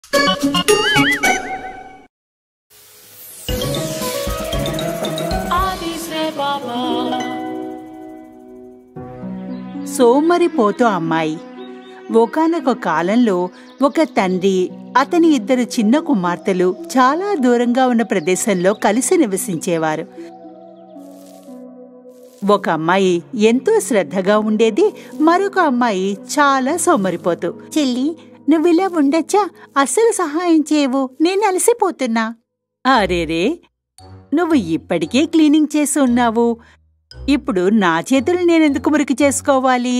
సోమరిపోతూ అమ్మాయి ఒకానొక కాలంలో ఒక తండ్రి అతని ఇద్దరు చిన్న కుమార్తెలు చాలా దూరంగా ఉన్న ప్రదేశంలో కలిసి నివసించేవారు ఒక అమ్మాయి ఎంతో శ్రద్ధగా ఉండేది మరొక అమ్మాయి చాలా సోమరిపోతూ చెల్లి నువ్విలా ఉండొచ్చా అస్సలు సహాయం చేయవు నేను అలసిపోతున్నా అరేరే నువ్వు ఇప్పటికే క్లీనింగ్ చేసి ఉన్నావు ఇప్పుడు నా చేతులు నేనెందుకు మురికి చేసుకోవాలి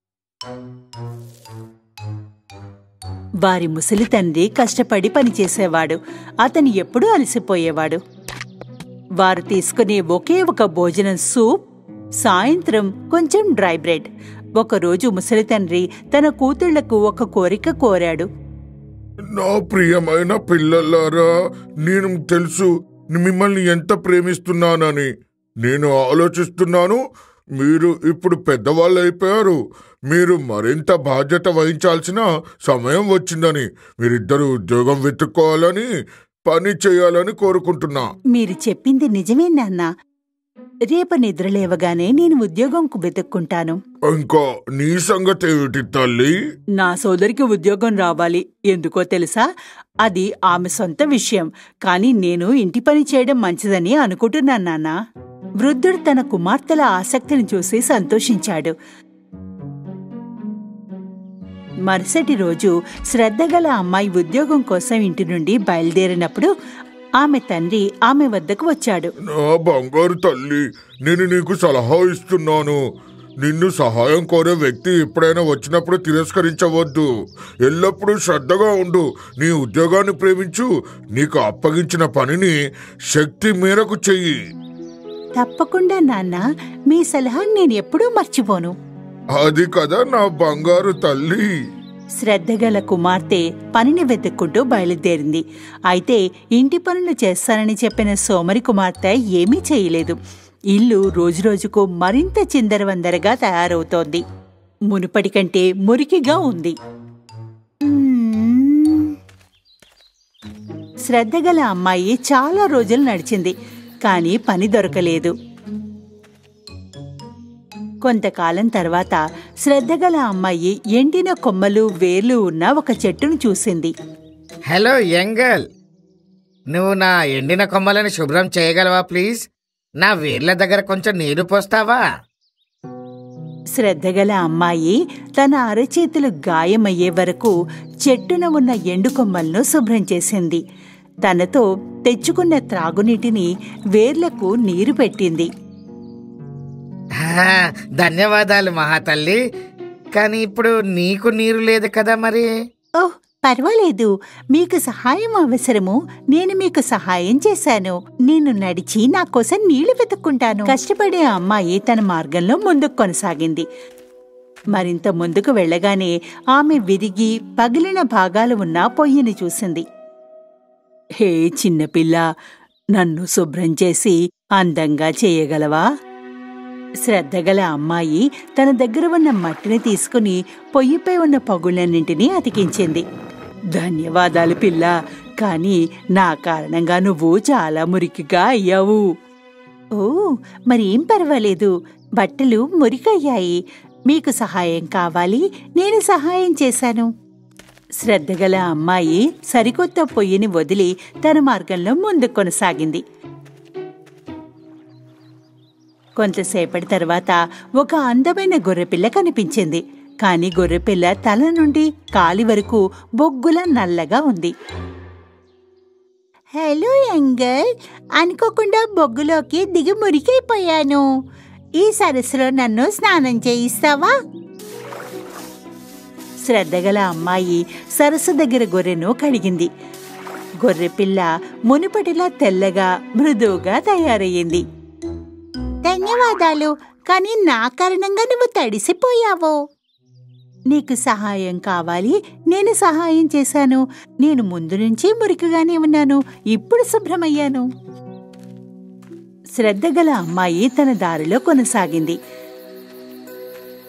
వారి ముసలి తండ్రి కష్టపడి పనిచేసేవాడు అతను ఎప్పుడూ అలసిపోయేవాడు వారు తీసుకునే ఒకే ఒక భోజనం సూప్ సాయంత్రం కొంచెం డ్రై బ్రెడ్ ఒకరోజు ముసలి తండ్రి తన కూతుళ్లకు ఒక కోరిక కోరాడు నా ప్రియమైన పిల్లలారా నేను తెలుసు మిమ్మల్ని ఎంత ప్రేమిస్తున్నానని నేను ఆలోచిస్తున్నాను మీరు ఇప్పుడు పెద్దవాళ్ళు అయిపోయారు మీరు మరింత బాధ్యత వహించాల్సిన సమయం వచ్చిందని మీరిద్దరు ఉద్యోగం వెతుక్కోవాలని పని చేయాలని కోరుకుంటున్నా మీరు చెప్పింది నిజమే నాన్న రేపు నిద్రలేవగానే నేను ఉద్యోగంకు వెతుక్కుంటాను ఇంకా నీ సంగతి ఏమిటి తల్లి నా సోదరికి ఉద్యోగం రావాలి ఎందుకో తెలుసా అది ఆమె సొంత విషయం కానీ నేను ఇంటి పని చేయడం మంచిదని అనుకుంటున్నాను నాన్న వృద్ధుడు తన కుమార్తెల ఆసక్తిని చూసి సంతోషించాడు మరుసటి రోజు శ్రద్ధగల అమ్మాయి ఉద్యోగం కోసం ఇంటి నుండి బయలుదేరినప్పుడు ఆమె తండ్రి ఆమె వద్దకు వచ్చాడు నా బంగారు తల్లి నేను నీకు సలహా ఇస్తున్నాను నిన్ను సహాయం కోరే వ్యక్తి ఎప్పుడైనా వచ్చినప్పుడు తిరస్కరించవద్దు ఎల్లప్పుడూ శ్రద్ధగా ఉండు నీ ఉద్యోగాన్ని ప్రేమించు నీకు అప్పగించిన పనిని శక్తి మేరకు చెయ్యి తప్పకుండా నాన్న మీ సలహా నేను ఎప్పుడూ మర్చిపోను అది కదా నా బంగారు తల్లి శ్రద్ధగల కుమార్తె పనిని వెతుక్కుంటూ బయలుదేరింది అయితే ఇంటి పనులు చేస్తానని చెప్పిన సోమరి కుమార్తె ఏమీ చేయలేదు ఇల్లు రోజురోజుకు మరింత చిందరవందరగా తయారవుతోంది మునుపటి కంటే మురికిగా ఉంది మ్మ్. శ్రద్ధగల అమ్మాయి చాలా రోజులు నడిచింది కానీ పని దొరకలేదు కొంతకాలం తర్వాత శ్రద్ధగల అమ్మాయి ఎండిన కొమ్మలు వేర్లు ఉన్న ఒక చెట్టును చూసింది హలో యంగల్ నువ్వు నా ఎండిన కొమ్మలను శుభ్రం చేయగలవా ప్లీజ్ నా వేర్ల దగ్గర కొంచెం నీరు పోస్తావా శ్రద్ధగల అమ్మాయి తన అరచేతులు గాయమయ్యే వరకు చెట్టున ఉన్న ఎండు కొమ్మలను శుభ్రం చేసింది తనతో తెచ్చుకున్న త్రాగునీటిని వేర్లకు నీరు పెట్టింది హా, ధన్యవాదాలు మహాతల్లి కానీ ఇప్పుడు నీకు నీరు లేదు కదా మరి ఓహ్ పర్వాలేదు మీకు సహాయం అవసరము నేను మీకు సహాయం చేశాను నేను నడిచి నా కోసం నీళ్లు వెతుక్కుంటాను కష్టపడే అమ్మాయి తన మార్గంలో ముందుకు కొనసాగింది మరింత ముందుకు వెళ్ళగానే ఆమె విరిగి పగిలిన భాగాలు ఉన్న పొయ్యిని చూసింది హే చిన్నపిల్ల నన్ను శుభ్రం చేసి అందంగా చేయగలవా శ్రద్ధగల అమ్మాయి తన దగ్గర ఉన్న మట్టిని తీసుకుని పొయ్యిపై ఉన్న పగుళ్ళన్నింటినీ అతికించింది ధన్యవాదాలు పిల్ల కానీ నా కారణంగా నువ్వు చాలా మురికిగా అయ్యావు ఓ మరేం పర్వాలేదు బట్టలు మురికయ్యాయి మీకు సహాయం కావాలి నేను సహాయం చేశాను శ్రద్ధగల అమ్మాయి సరికొత్త పొయ్యిని వదిలి తన మార్గంలో ముందుకు కొనసాగింది కొంతసేపటి తర్వాత ఒక అందమైన గొర్రెపిల్ల కనిపించింది కాని గొర్రెపిల్ల తల నుండి కాలి వరకు బొగ్గుల నల్లగా ఉంది హలో యంగల్ అనుకోకుండా బొగ్గులోకి దిగి మురికైపోయాను ఈ సరస్సులో నన్ను స్నానం చేయిస్తావా శ్రద్ధగల అమ్మాయి సరస్సు దగ్గర గొర్రెను కడిగింది గొర్రెపిల్ల మునుపటిలా తెల్లగా మృదువుగా తయారయ్యింది ధన్యవాదాలు కానీ నా కారణంగా నువ్వు తడిసిపోయావు నీకు సహాయం కావాలి నేను సహాయం చేశాను నేను ముందు నుంచి మురికిగానే ఉన్నాను ఇప్పుడు శుభ్రమయ్యాను శ్రద్ధగల అమ్మాయి తన దారిలో కొనసాగింది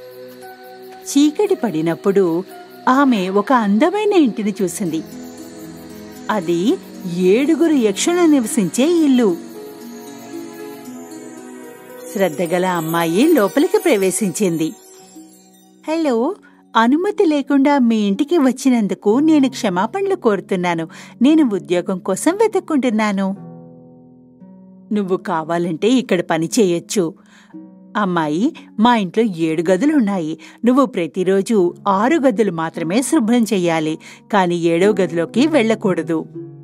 చీకటి పడినప్పుడు ఆమె ఒక అందమైన ఇంటిని చూసింది అది ఏడుగురు యక్షులు నివసించే ఇల్లు శ్రద్ధగల అమ్మాయి లోపలికి ప్రవేశించింది హలో అనుమతి లేకుండా మీ ఇంటికి వచ్చినందుకు నేను క్షమాపణలు కోరుతున్నాను నేను ఉద్యోగం కోసం వెతుక్కుంటున్నాను నువ్వు కావాలంటే ఇక్కడ పని చేయొచ్చు అమ్మాయి మా ఇంట్లో ఏడు గదులున్నాయి నువ్వు ప్రతిరోజు ఆరు గదులు మాత్రమే శుభ్రం చెయ్యాలి కాని ఏడో గదిలోకి వెళ్ళకూడదు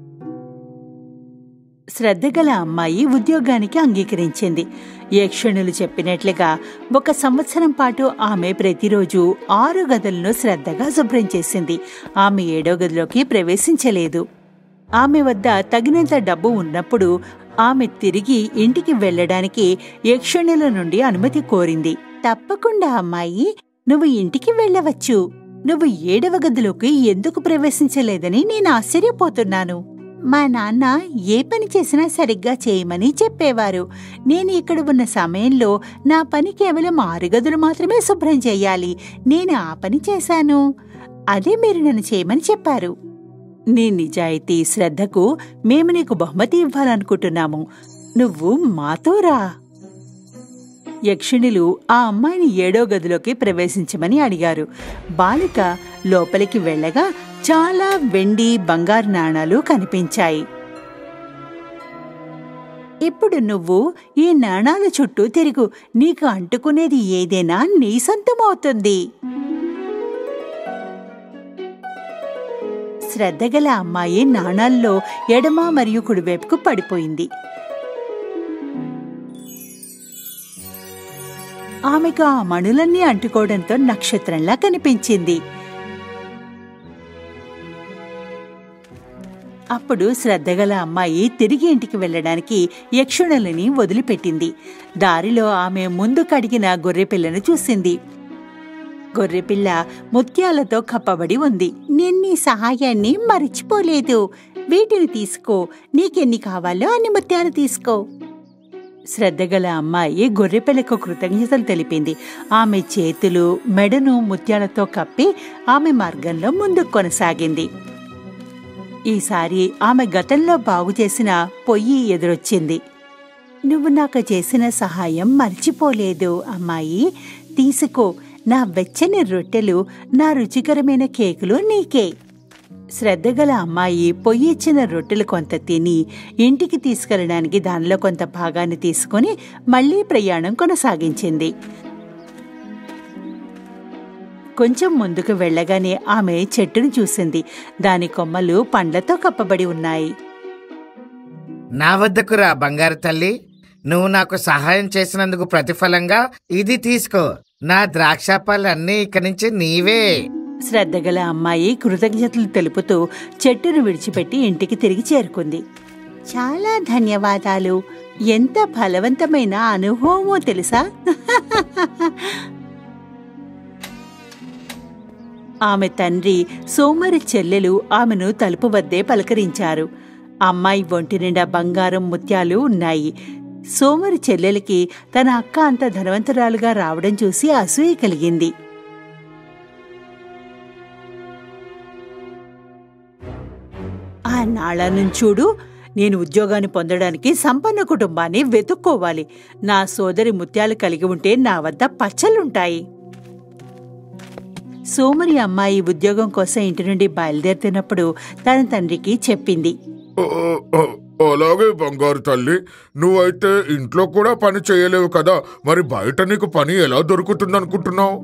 శ్రద్ధగల అమ్మాయి ఉద్యోగానికి అంగీకరించింది యక్షణులు చెప్పినట్లుగా ఒక సంవత్సరం పాటు ఆమె ప్రతిరోజు ఆరు గదులను శ్రద్ధగా శుభ్రం చేసింది ఆమె ఏడో గదిలోకి ప్రవేశించలేదు ఆమె వద్ద తగినంత డబ్బు ఉన్నప్పుడు ఆమె తిరిగి ఇంటికి వెళ్ళడానికి యక్షణుల నుండి అనుమతి కోరింది తప్పకుండా అమ్మాయి నువ్వు ఇంటికి వెళ్ళవచ్చు నువ్వు ఏడవ గదిలోకి ఎందుకు ప్రవేశించలేదని నేను ఆశ్చర్యపోతున్నాను మా నాన్న ఏ పని చేసినా సరిగ్గా చేయమని చెప్పేవారు నేను ఇక్కడ ఉన్న సమయంలో నా పని కేవలం ఆరు గదులు మాత్రమే శుభ్రం చేయాలి నేను ఆ పని చేశాను అదే మీరు నన్ను చేయమని చెప్పారు నీ నిజాయితీ శ్రద్ధకు మేము నీకు బహుమతి ఇవ్వాలనుకుంటున్నాము నువ్వు మాతో రా యక్షిణులు ఆ అమ్మాయిని ఏడో గదిలోకి ప్రవేశించమని అడిగారు బాలిక లోపలికి వెళ్ళగా చాలా వెండి బంగారు నాణాలు కనిపించాయి ఇప్పుడు నువ్వు ఈ నాణాల చుట్టూ తిరుగు నీకు అంటుకునేది ఏదైనా నీ సొంతమవుతుంది శ్రద్ధగల అమ్మాయి నాణాల్లో ఎడమ మరియు కుడివైపుకు పడిపోయింది ఆమెకు ఆ మణులన్నీ అంటుకోవడంతో నక్షత్రంలా కనిపించింది అప్పుడు శ్రద్ధగల అమ్మాయి తిరిగి ఇంటికి వెళ్ళడానికి యక్షుణులని వదిలిపెట్టింది దారిలో ఆమె ముందు కడిగిన గొర్రెపిల్లను చూసింది గొర్రెపిల్ల ముత్యాలతో కప్పబడి ఉంది నేను నీ సహాయాన్ని మరిచిపోలేదు వీటిని తీసుకో నీకెన్ని కావాలో అన్ని ముత్యాలు తీసుకో శ్రద్ధగల అమ్మాయి గొర్రెపిల్లకు కృతజ్ఞతలు తెలిపింది ఆమె చేతులు మెడను ముత్యాలతో కప్పి ఆమె మార్గంలో ముందుకు కొనసాగింది ఈసారి ఆమె గతంలో బాగు చేసిన పొయ్యి ఎదురొచ్చింది నువ్వు నాకు చేసిన సహాయం మర్చిపోలేదు అమ్మాయి తీసుకో నా వెచ్చని రొట్టెలు నా రుచికరమైన కేకులు నీకే శ్రద్ధగల అమ్మాయి పొయ్యి ఇచ్చిన రొట్టెలు కొంత తిని ఇంటికి తీసుకెళ్ళడానికి దానిలో కొంత భాగాన్ని తీసుకుని మళ్లీ ప్రయాణం కొనసాగించింది కొంచెం ముందుకు వెళ్ళగానే ఆమె చెట్టును చూసింది దాని కొమ్మలు పండ్లతో కప్పబడి ఉన్నాయి నా వద్దకు రా బంగారు తల్లి నువ్వు నాకు సహాయం చేసినందుకు ప్రతిఫలంగా ఇది తీసుకో నా ద్రాక్ష పళ్ళన్నీ ఇక్కడి నుంచి నీవే శ్రద్ధగల అమ్మాయి కృతజ్ఞతలు తెలుపుతూ చెట్టును విడిచిపెట్టి ఇంటికి తిరిగి చేరుకుంది చాలా ధన్యవాదాలు ఎంత ఫలవంతమైన అనుభవమో తెలుసా ఆమె తండ్రి సోమరి చెల్లెలు ఆమెను తలుపు వద్దే పలకరించారు అమ్మాయి ఒంటి నిండా బంగారం ముత్యాలు ఉన్నాయి సోమరి చెల్లెలికి తన అక్క అంత ధనవంతురాలుగా రావడం చూసి అసూయ కలిగింది ఆ నాళాలను చూడు నేను ఉద్యోగాన్ని పొందడానికి సంపన్న కుటుంబాన్ని వెతుక్కోవాలి నా సోదరి ముత్యాలు కలిగి ఉంటే నా వద్ద పచ్చలుంటాయి సోమరి అమ్మాయి ఉద్యోగం కోసం ఇంటి నుండి బయలుదేరుతున్నప్పుడు తన తండ్రికి చెప్పింది ఓ, ఓ, అలాగే బంగారు తల్లి నువ్వైతే ఇంట్లో కూడా పని చేయలేవు కదా మరి బయట నీకు పని ఎలా దొరుకుతుంది అనుకుంటున్నావు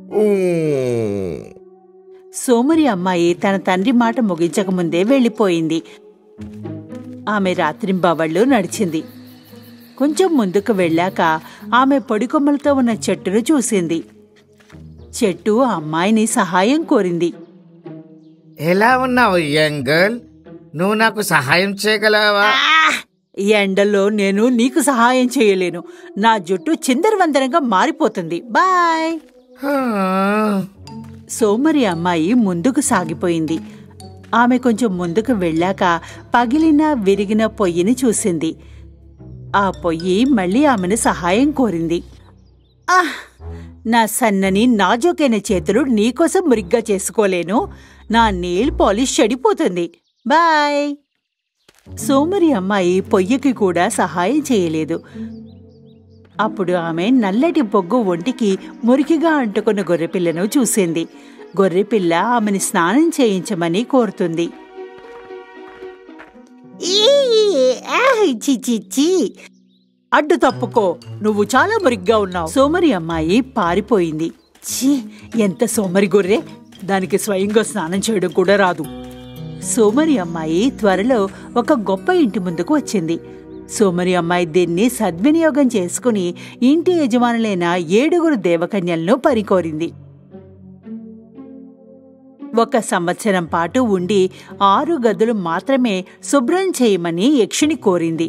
సోమరి అమ్మాయి తన తండ్రి మాట ముగించకముందే వెళ్ళిపోయింది ఆమె రాత్రింబవళ్ళు నడిచింది కొంచెం ముందుకు వెళ్ళాక ఆమె పొడి కొమ్మలతో ఉన్న చెట్టును చూసింది చెట్టు ఆ అమ్మాయిని సహాయం కోరింది ఎలా ఉన్నావు యంగ్ గర్ల్ నువ్వు నాకు సహాయం చేయగలవా ఈ ఎండలో నేను నీకు సహాయం చేయలేను నా జుట్టు చిందరవందరంగా మారిపోతుంది బాయ్ హా. సోమరి అమ్మాయి ముందుకు సాగిపోయింది ఆమె కొంచెం ముందుకు వెళ్ళాక పగిలిన విరిగిన పొయ్యిని చూసింది ఆ పొయ్యి మళ్ళీ ఆమెను సహాయం కోరింది ఆహ్ నా సన్నని నాజూకైన చేతులు నీకోసం మురిగ్గా చేసుకోలేను నా నెయిల్ పాలిష్ చెడిపోతుంది బాయ్ సోమరి అమ్మాయి పొయ్యకి కూడా సహాయం చేయలేదు అప్పుడు ఆమె నల్లటి బొగ్గు ఒంటికి మురికిగా అంటుకున్న గొర్రెపిల్లను చూసింది గొర్రెపిల్ల ఆమెని స్నానం చేయించమని కోరుతుంది అడ్డు తప్పుకో నువ్వు చాలా మురిగ్గా ఉన్నావు సోమరి అమ్మాయి పారిపోయింది ఛీ ఎంత సోమరి గొర్రె దానికి స్వయంగా స్నానం చేయడం కూడా రాదు సోమరి అమ్మాయి త్వరలో ఒక గొప్ప ఇంటి ముందుకు వచ్చింది సోమరి అమ్మాయి దీన్ని సద్వినియోగం చేసుకుని ఇంటి యజమానులైన ఏడుగురు దేవకన్యలను పరికోరింది ఒక సంవత్సరం పాటు ఉండి ఆరు గదులు మాత్రమే శుభ్రం చేయమని యక్షిని కోరింది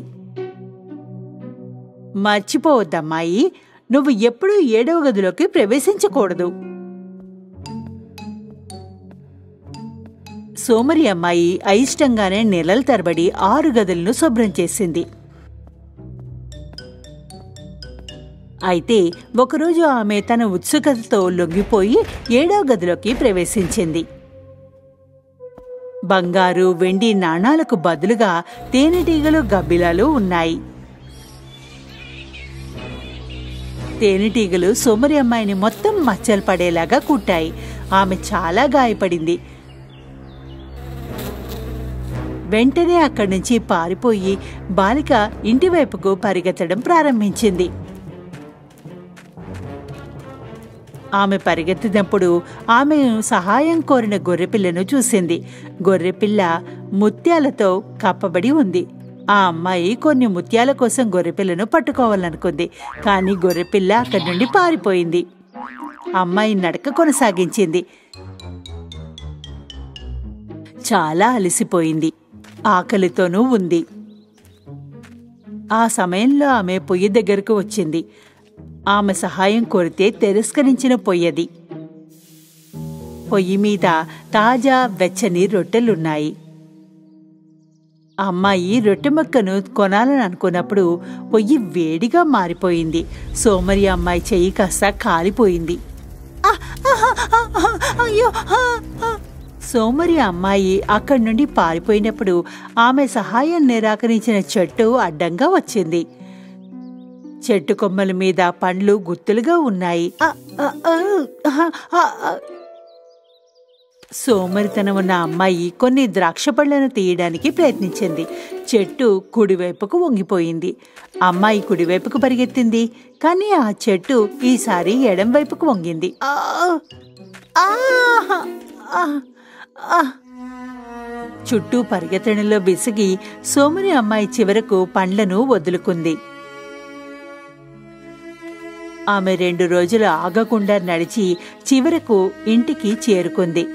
మర్చిపోవద్దమ్మాయి నువ్వు ఎప్పుడూ ఏడవ గదిలోకి ప్రవేశించకూడదు సోమరి అమ్మాయి అయిష్టంగానే నెలల తరబడి ఆరు గదులను శుభ్రం చేసింది అయితే ఒకరోజు ఆమె తన ఉత్సుకతతో లొంగిపోయి ఏడవ గదిలోకి ప్రవేశించింది బంగారు వెండి నాణాలకు బదులుగా తేనెటీగలు గబ్బిలాలు ఉన్నాయి తేనెటీగలు సోమరి అమ్మాయిని మొత్తం మచ్చలు పడేలాగా కుట్టాయి ఆమె చాలా గాయపడింది వెంటనే అక్కడి నుంచి పారిపోయి బాలిక ఇంటివైపుకు పరిగెత్తడం ప్రారంభించింది ఆమె పరిగెత్తినప్పుడు ఆమె సహాయం కోరిన గొర్రెపిల్లను చూసింది గొర్రెపిల్ల ముత్యాలతో కప్పబడి ఉంది ఆ అమ్మాయి కొన్ని ముత్యాల కోసం గొర్రెపిల్లను పట్టుకోవాలనుకుంది కానీ గొర్రెపిల్ల అక్కడి నుండి పారిపోయింది అమ్మాయి నడక కొనసాగించింది చాలా అలసిపోయింది ఆకలితోనూ ఉంది ఆ సమయంలో ఆమె పొయ్యి దగ్గరకు వచ్చింది ఆమె సహాయం కోరితే తిరస్కరించిన పొయ్యది పొయ్యి మీద తాజా వెచ్చని రొట్టెలున్నాయి అమ్మాయి రొట్టె ముక్కను కొనాలని అనుకున్నప్పుడు పొయ్యి వేడిగా మారిపోయింది సోమరి అమ్మాయి చెయ్యి కాస్త కాలిపోయింది అయ్యో సోమరి అమ్మాయి అక్కడి నుండి పారిపోయినప్పుడు ఆమె సహాయం నిరాకరించిన చెట్టు అడ్డంగా వచ్చింది చెట్టు కొమ్మల మీద పండ్లు గుత్తులుగా ఉన్నాయి సోమరితనం ఉన్న అమ్మాయి కొన్ని ద్రాక్ష పళ్లను తీయడానికి ప్రయత్నించింది చెట్టు కుడివైపుకు వంగిపోయింది అమ్మాయి కుడివైపుకు పరిగెత్తింది కానీ ఆ చెట్టు ఈసారి ఎడం వైపుకు వంగింది చుట్టూ పరిగెత్తడంలో విసిగి సోమరి అమ్మాయి చివరకు పండ్లను వదులుకుంది ఆమె రెండు రోజులు ఆగకుండా నడిచి చివరకు ఇంటికి చేరుకుంది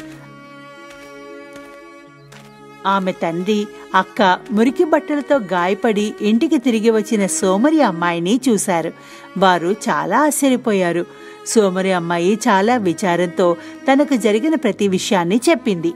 ఆమె తండ్రి అక్క మురికి బట్టలతో గాయపడి ఇంటికి తిరిగి వచ్చిన సోమరి అమ్మాయిని చూశారు వారు చాలా ఆశ్చర్యపోయారు సోమరి అమ్మాయి చాలా విచారంతో తనకు జరిగిన ప్రతి విషయాన్ని చెప్పింది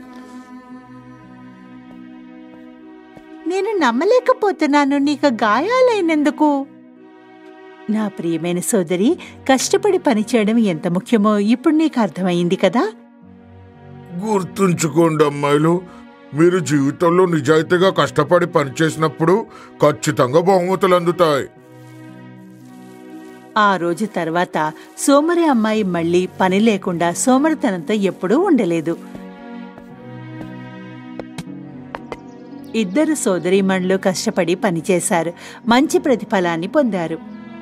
నేను నమ్మలేకపోతున్నాను నీకు గాయాలైనందుకు నా ప్రియమైన సోదరి కష్టపడి పనిచేయడం ఎంత ముఖ్యమో ఇప్పుడు నీకు అర్థమైంది కదా గుర్తుంచుకోండి అమ్మాయిలు మీరు జీవితంలో నిజాయితీగా కష్టపడి పనిచేసినప్పుడు ఖచ్చితంగా బహుమతులు అందుతాయి ఆ రోజు తర్వాత సోమరి అమ్మాయి మళ్ళీ పని లేకుండా సోమరితనంతో ఎప్పుడూ ఉండలేదు ఇద్దరు సోదరీమణులు కష్టపడి పనిచేశారు మంచి ప్రతిఫలాన్ని పొందారు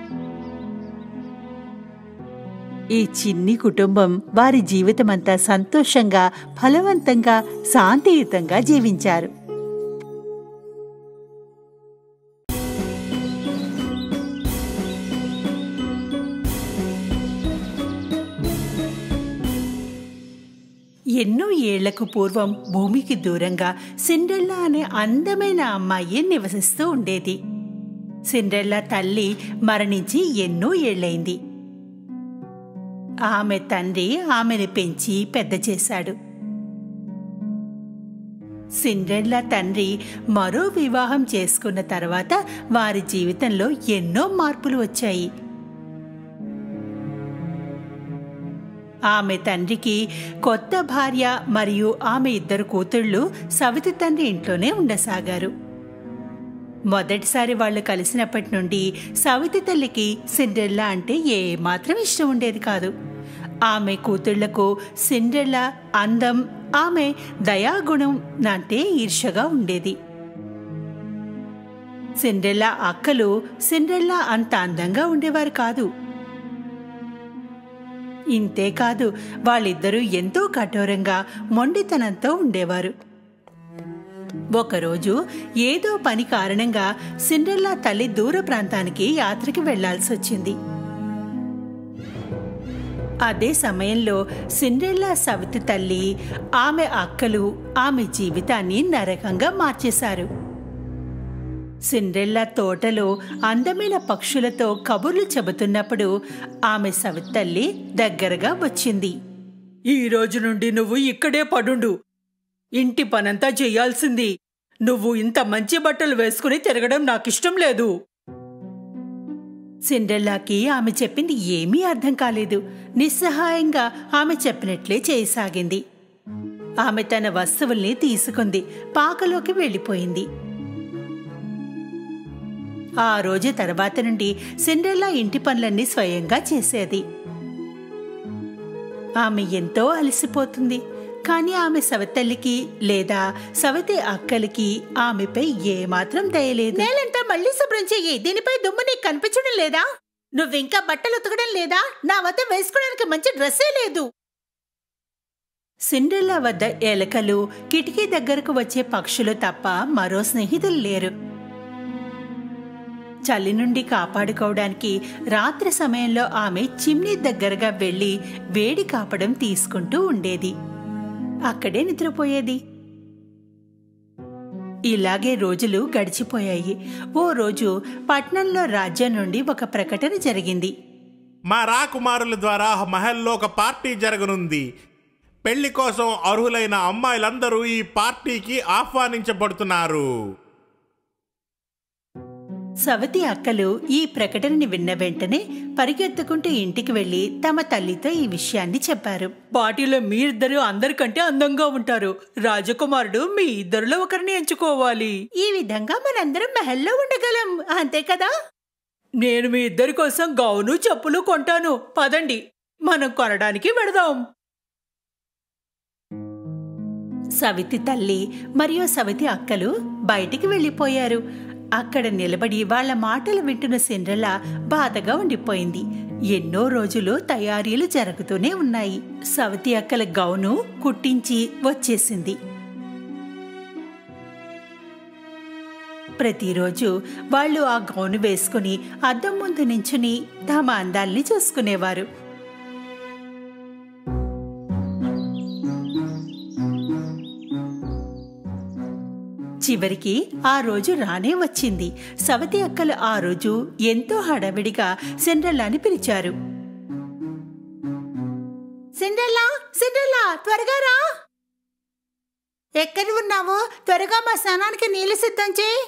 ఈ చిన్ని కుటుంబం వారి జీవితమంతా సంతోషంగా ఫలవంతంగా శాంతియుతంగా జీవించారు ఎన్నో ఏళ్లకు పూర్వం భూమికి దూరంగా సిండ్రెల్లా అనే అందమైన అమ్మాయి నివసిస్తూ ఉండేది సిండ్రెల్లా తల్లి మరణించి ఎన్నో ఏళ్లైంది ఆమె తండ్రి ఆమెను పెంచి పెద్ద చేశాడు సిండ్రెల్లా తండ్రి మరో వివాహం చేసుకున్న తర్వాత వారి జీవితంలో ఎన్నో మార్పులు వచ్చాయి ఆమె తండ్రికి కొత్త భార్య మరియు ఆమె ఇద్దరు కూతుళ్ళు సవితి తండ్రి ఇంట్లోనే ఉండసాగారు మొదటిసారి వాళ్ళు కలిసినప్పటి నుండి సవితి తల్లికి సిండ్రెల్లా అంటే ఏ మాత్రం ఇష్టం ఉండేది కాదు ఆమె కూతుళ్లకు సిండ్రెల్లా అందం ఆమె దయాగుణం అంటే ఈర్షగా ఉండేది సిండ్రెల్లా అక్కలు సిండ్రెల్లా అంత అందంగా ఉండేవారు కాదు ఇంతే కాదు వాళ్ళిద్దరూ ఎంతో కఠోరంగా మొండితనంతో ఉండేవారు ఒకరోజు ఏదో పని కారణంగా సిండ్రెల్లా తల్లి దూర ప్రాంతానికి యాత్రకి వెళ్లాల్సి వచ్చింది అదే సమయంలో సిండ్రెల్లా సవితి తల్లి ఆమె అక్కలు ఆమె జీవితాన్ని నరకంగా మార్చేశారు సిండ్రెల్లా తోటలో అందమైన పక్షులతో కబుర్లు చెబుతున్నప్పుడు ఆమె సవితి తల్లి దగ్గరగా వచ్చింది ఈ రోజు నుండి నువ్వు ఇక్కడే పడుండు ఇంటి పనంతా చెయ్యాల్సింది నువ్వు ఇంత మంచి బట్టలు వేసుకుని తిరగడం నాకిష్టం లేదు సిండ్రెల్లాకి ఆమె చెప్పింది ఏమీ అర్థం కాలేదు నిస్సహాయంగా ఆమె చెప్పినట్లే చేయసాగింది ఆమె తన వస్తువుల్ని తీసుకుంది పాకలోకి వెళ్ళిపోయింది ఆ రోజు తర్వాత నుండి సిండ్రెల్లా ఇంటి పనులన్నీ స్వయంగా చేసేది ఆమె ఎంతో అలసిపోతుంది కానీ ఆమె సవతల్లికి లేదా సవతి అక్కలకి ఆమెపై ఏమాత్రం దయలేదు నేలంతా మళ్ళీ శుభ్రం చెయ్యి దీనిపై దుమ్ము నీకు కనిపించడం లేదా నువ్వింకా బట్టలు ఉతకడం లేదా నా వద్ద వేసుకోవడానికి మంచి డ్రెస్సే లేదు సిండ్రెల్లా వద్ద ఎలకలు కిటికీ దగ్గరకు వచ్చే పక్షులు తప్ప మరో స్నేహితులు లేరు చలి నుండి కాపాడుకోవడానికి రాత్రి సమయంలో ఆమె చిమ్నీ దగ్గరగా వెళ్లి వేడి కాపడం తీసుకుంటూ ఉండేది అక్కడే నిద్రపోయేది ఇలాగే రోజులు గడిచిపోయాయి ఓ రోజు పట్నంలో రాజ్యం నుండి ఒక ప్రకటన జరిగింది మా రాకుమారుల ద్వారా మహల్లో ఒక పార్టీ జరగనుంది పెళ్లి కోసం అర్హులైన అమ్మాయిలందరూ ఈ పార్టీకి ఆహ్వానించబడుతున్నారు సవతి అక్కలు ఈ ప్రకటనని విన్న వెంటనే పరిగెత్తుకుంటూ ఇంటికి వెళ్లి తమ తల్లితో ఈ విషయాన్ని చెప్పారు పార్టీలో మీరిద్దరు అందరికంటే అందంగా ఉంటారు రాజకుమారుడు మీ ఇద్దరిలో ఒకరిని ఎంచుకోవాలి ఈ విధంగా మనందరం మహల్లో ఉండగలం అంతే కదా నేను మీ ఇద్దరి కోసం గౌను చెప్పులు కొంటాను పదండి మనం కొనడానికి వెడదాం సవితి తల్లి మరియు సవితి అక్కలు బయటికి వెళ్ళిపోయారు అక్కడ నిలబడి వాళ్ళ మాటలు వింటున్న సిండ్రల బాధగా ఉండిపోయింది ఎన్నో రోజులు తయారీలు జరుగుతూనే ఉన్నాయి సవతి అక్కల గౌను కుట్టించి వచ్చేసింది ప్రతిరోజు వాళ్ళు ఆ గౌను వేసుకుని అద్దం ముందు నించుని తమ అందాల్ని చూసుకునేవారు చివరికి ఆ రోజు రానే వచ్చింది సవతి అక్కలు ఆ రోజు ఎంతో హడావిడిగా సిండ్రల్లాని పిలిచారు సిండ్రల్లా సిండ్రల్లా త్వరగా రా ఎక్కడ ఉన్నావు త్వరగా మా స్నానానికి నీళ్లు సిద్ధం చేయి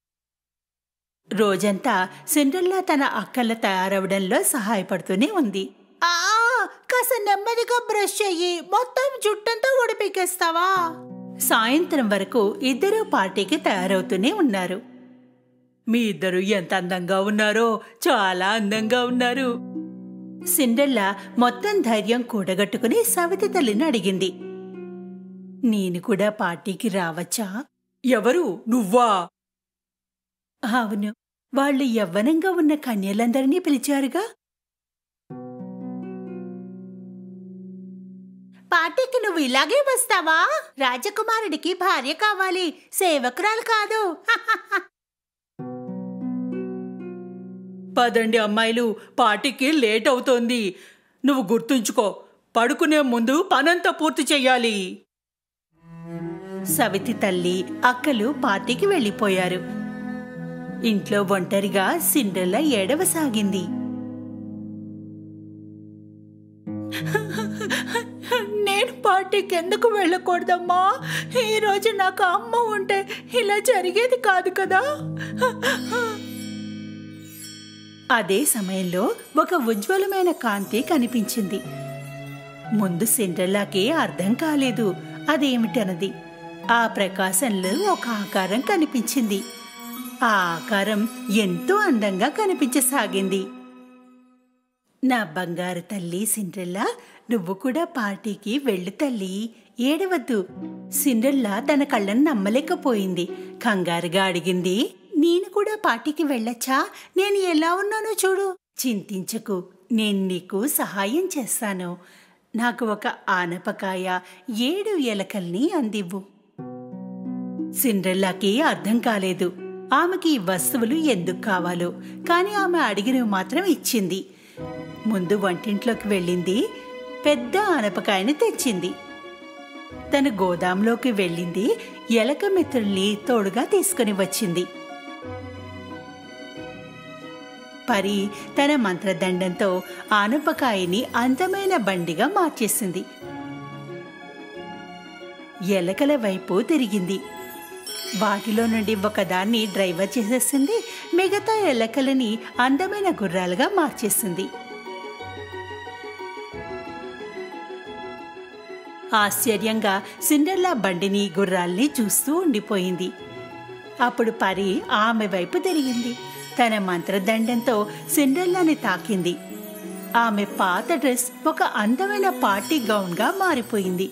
రోజంతా సిండ్రల్లా తన అక్కల తయారవడంలో సహాయపడుతూనే ఉంది ఆ కాస్త నెమ్మదిగా బ్రష్ చెయ్యి మొత్తం జుట్టంతా ఉడిపికేస్తావా సాయంత్రం వరకు ఇద్దరూ పార్టీకి తయారవుతూనే ఉన్నారు మీ ఇద్దరు ఎంత అందంగా ఉన్నారో చాలా అందంగా ఉన్నారు సిండెల్లా మొత్తం ధైర్యం కూడగట్టుకుని సవితి తల్లిని అడిగింది నేను కూడా పార్టీకి రావచ్చా ఎవరు నువ్వా అవును వాళ్ళు యవ్వనంగా ఉన్న కన్యలందరినీ పిలిచారుగా పార్టీకి నువ్వు ఇలాగే వస్తావా రాజకుమారుడికి భార్య కావాలి సేవకురాలు కాదు పదండి అమ్మాయిలు పార్టీకి లేట్ అవుతోంది నువ్వు గుర్తుంచుకో పడుకునే ముందు పనంతా పూర్తి చెయ్యాలి సవితి తల్లి అక్కలు పార్టీకి వెళ్ళిపోయారు ఇంట్లో ఒంటరిగా సిండ్రెల్లా ఏడవసాగింది నేను పార్టీకి ఎందుకు వెళ్ళకూడదమ్మా ఈ రోజు నాకు అమ్మ ఉంటే ఇలా జరిగేది కాదు కదా అదే సమయంలో ఒక ఉజ్వలమైన కాంతి కనిపించింది ముందు సిండ్రెల్లాకి అర్థం కాలేదు అదేమిటన్నది ఆ ప్రకాశంలో ఒక ఆకారం కనిపించింది ఆ ఆకారం ఎంతో అందంగా కనిపించసాగింది నా బంగారు తల్లి సిండ్రెల్లా నువ్వు కూడా పార్టీకి వెళ్ళు తల్లి ఏడవద్దు సిండ్రెల్లా తన కళ్ళను నమ్మలేకపోయింది కంగారుగా అడిగింది నేను కూడా పార్టీకి వెళ్ళొచ్చా నేను ఎలా ఉన్నానో చూడు చింతించకు నేను నీకు సహాయం చేస్తాను నాకు ఒక ఆనపకాయ ఏడు ఎలకల్ని అందివ్వు సిండ్రెల్లాకి అర్థం కాలేదు ఆమెకి ఈ వస్తువులు ఎందుకు కావాలో కానీ ఆమె అడిగినవి మాత్రం ఇచ్చింది ముందు వంటింట్లోకి వెళ్ళింది పెద్ద ఆనపకాయని తెచ్చింది తన గోదాంలోకి వెళ్ళింది ఎలక మిత్రుల్ని తోడుగా తీసుకుని వచ్చింది పరి తన మంత్రదండంతో ఆనపకాయని అందమైన బండిగా మార్చేసింది ఎలకల వైపు తిరిగింది వాటిలో నుండి ఒకదాన్ని డ్రైవర్ చేసేసింది మిగతా ఎలకలని అందమైన గుర్రాలుగా మార్చేసింది ఆశ్చర్యంగా సిండర్లా బండిని గుర్రాల్ని చూస్తూ ఉండిపోయింది అప్పుడు పరి ఆమె వైపు తిరిగింది తన మంత్రదండంతో సిండర్లాని తాకింది ఆమె పాత డ్రెస్ ఒక అందమైన పార్టీ గౌన్గా మారిపోయింది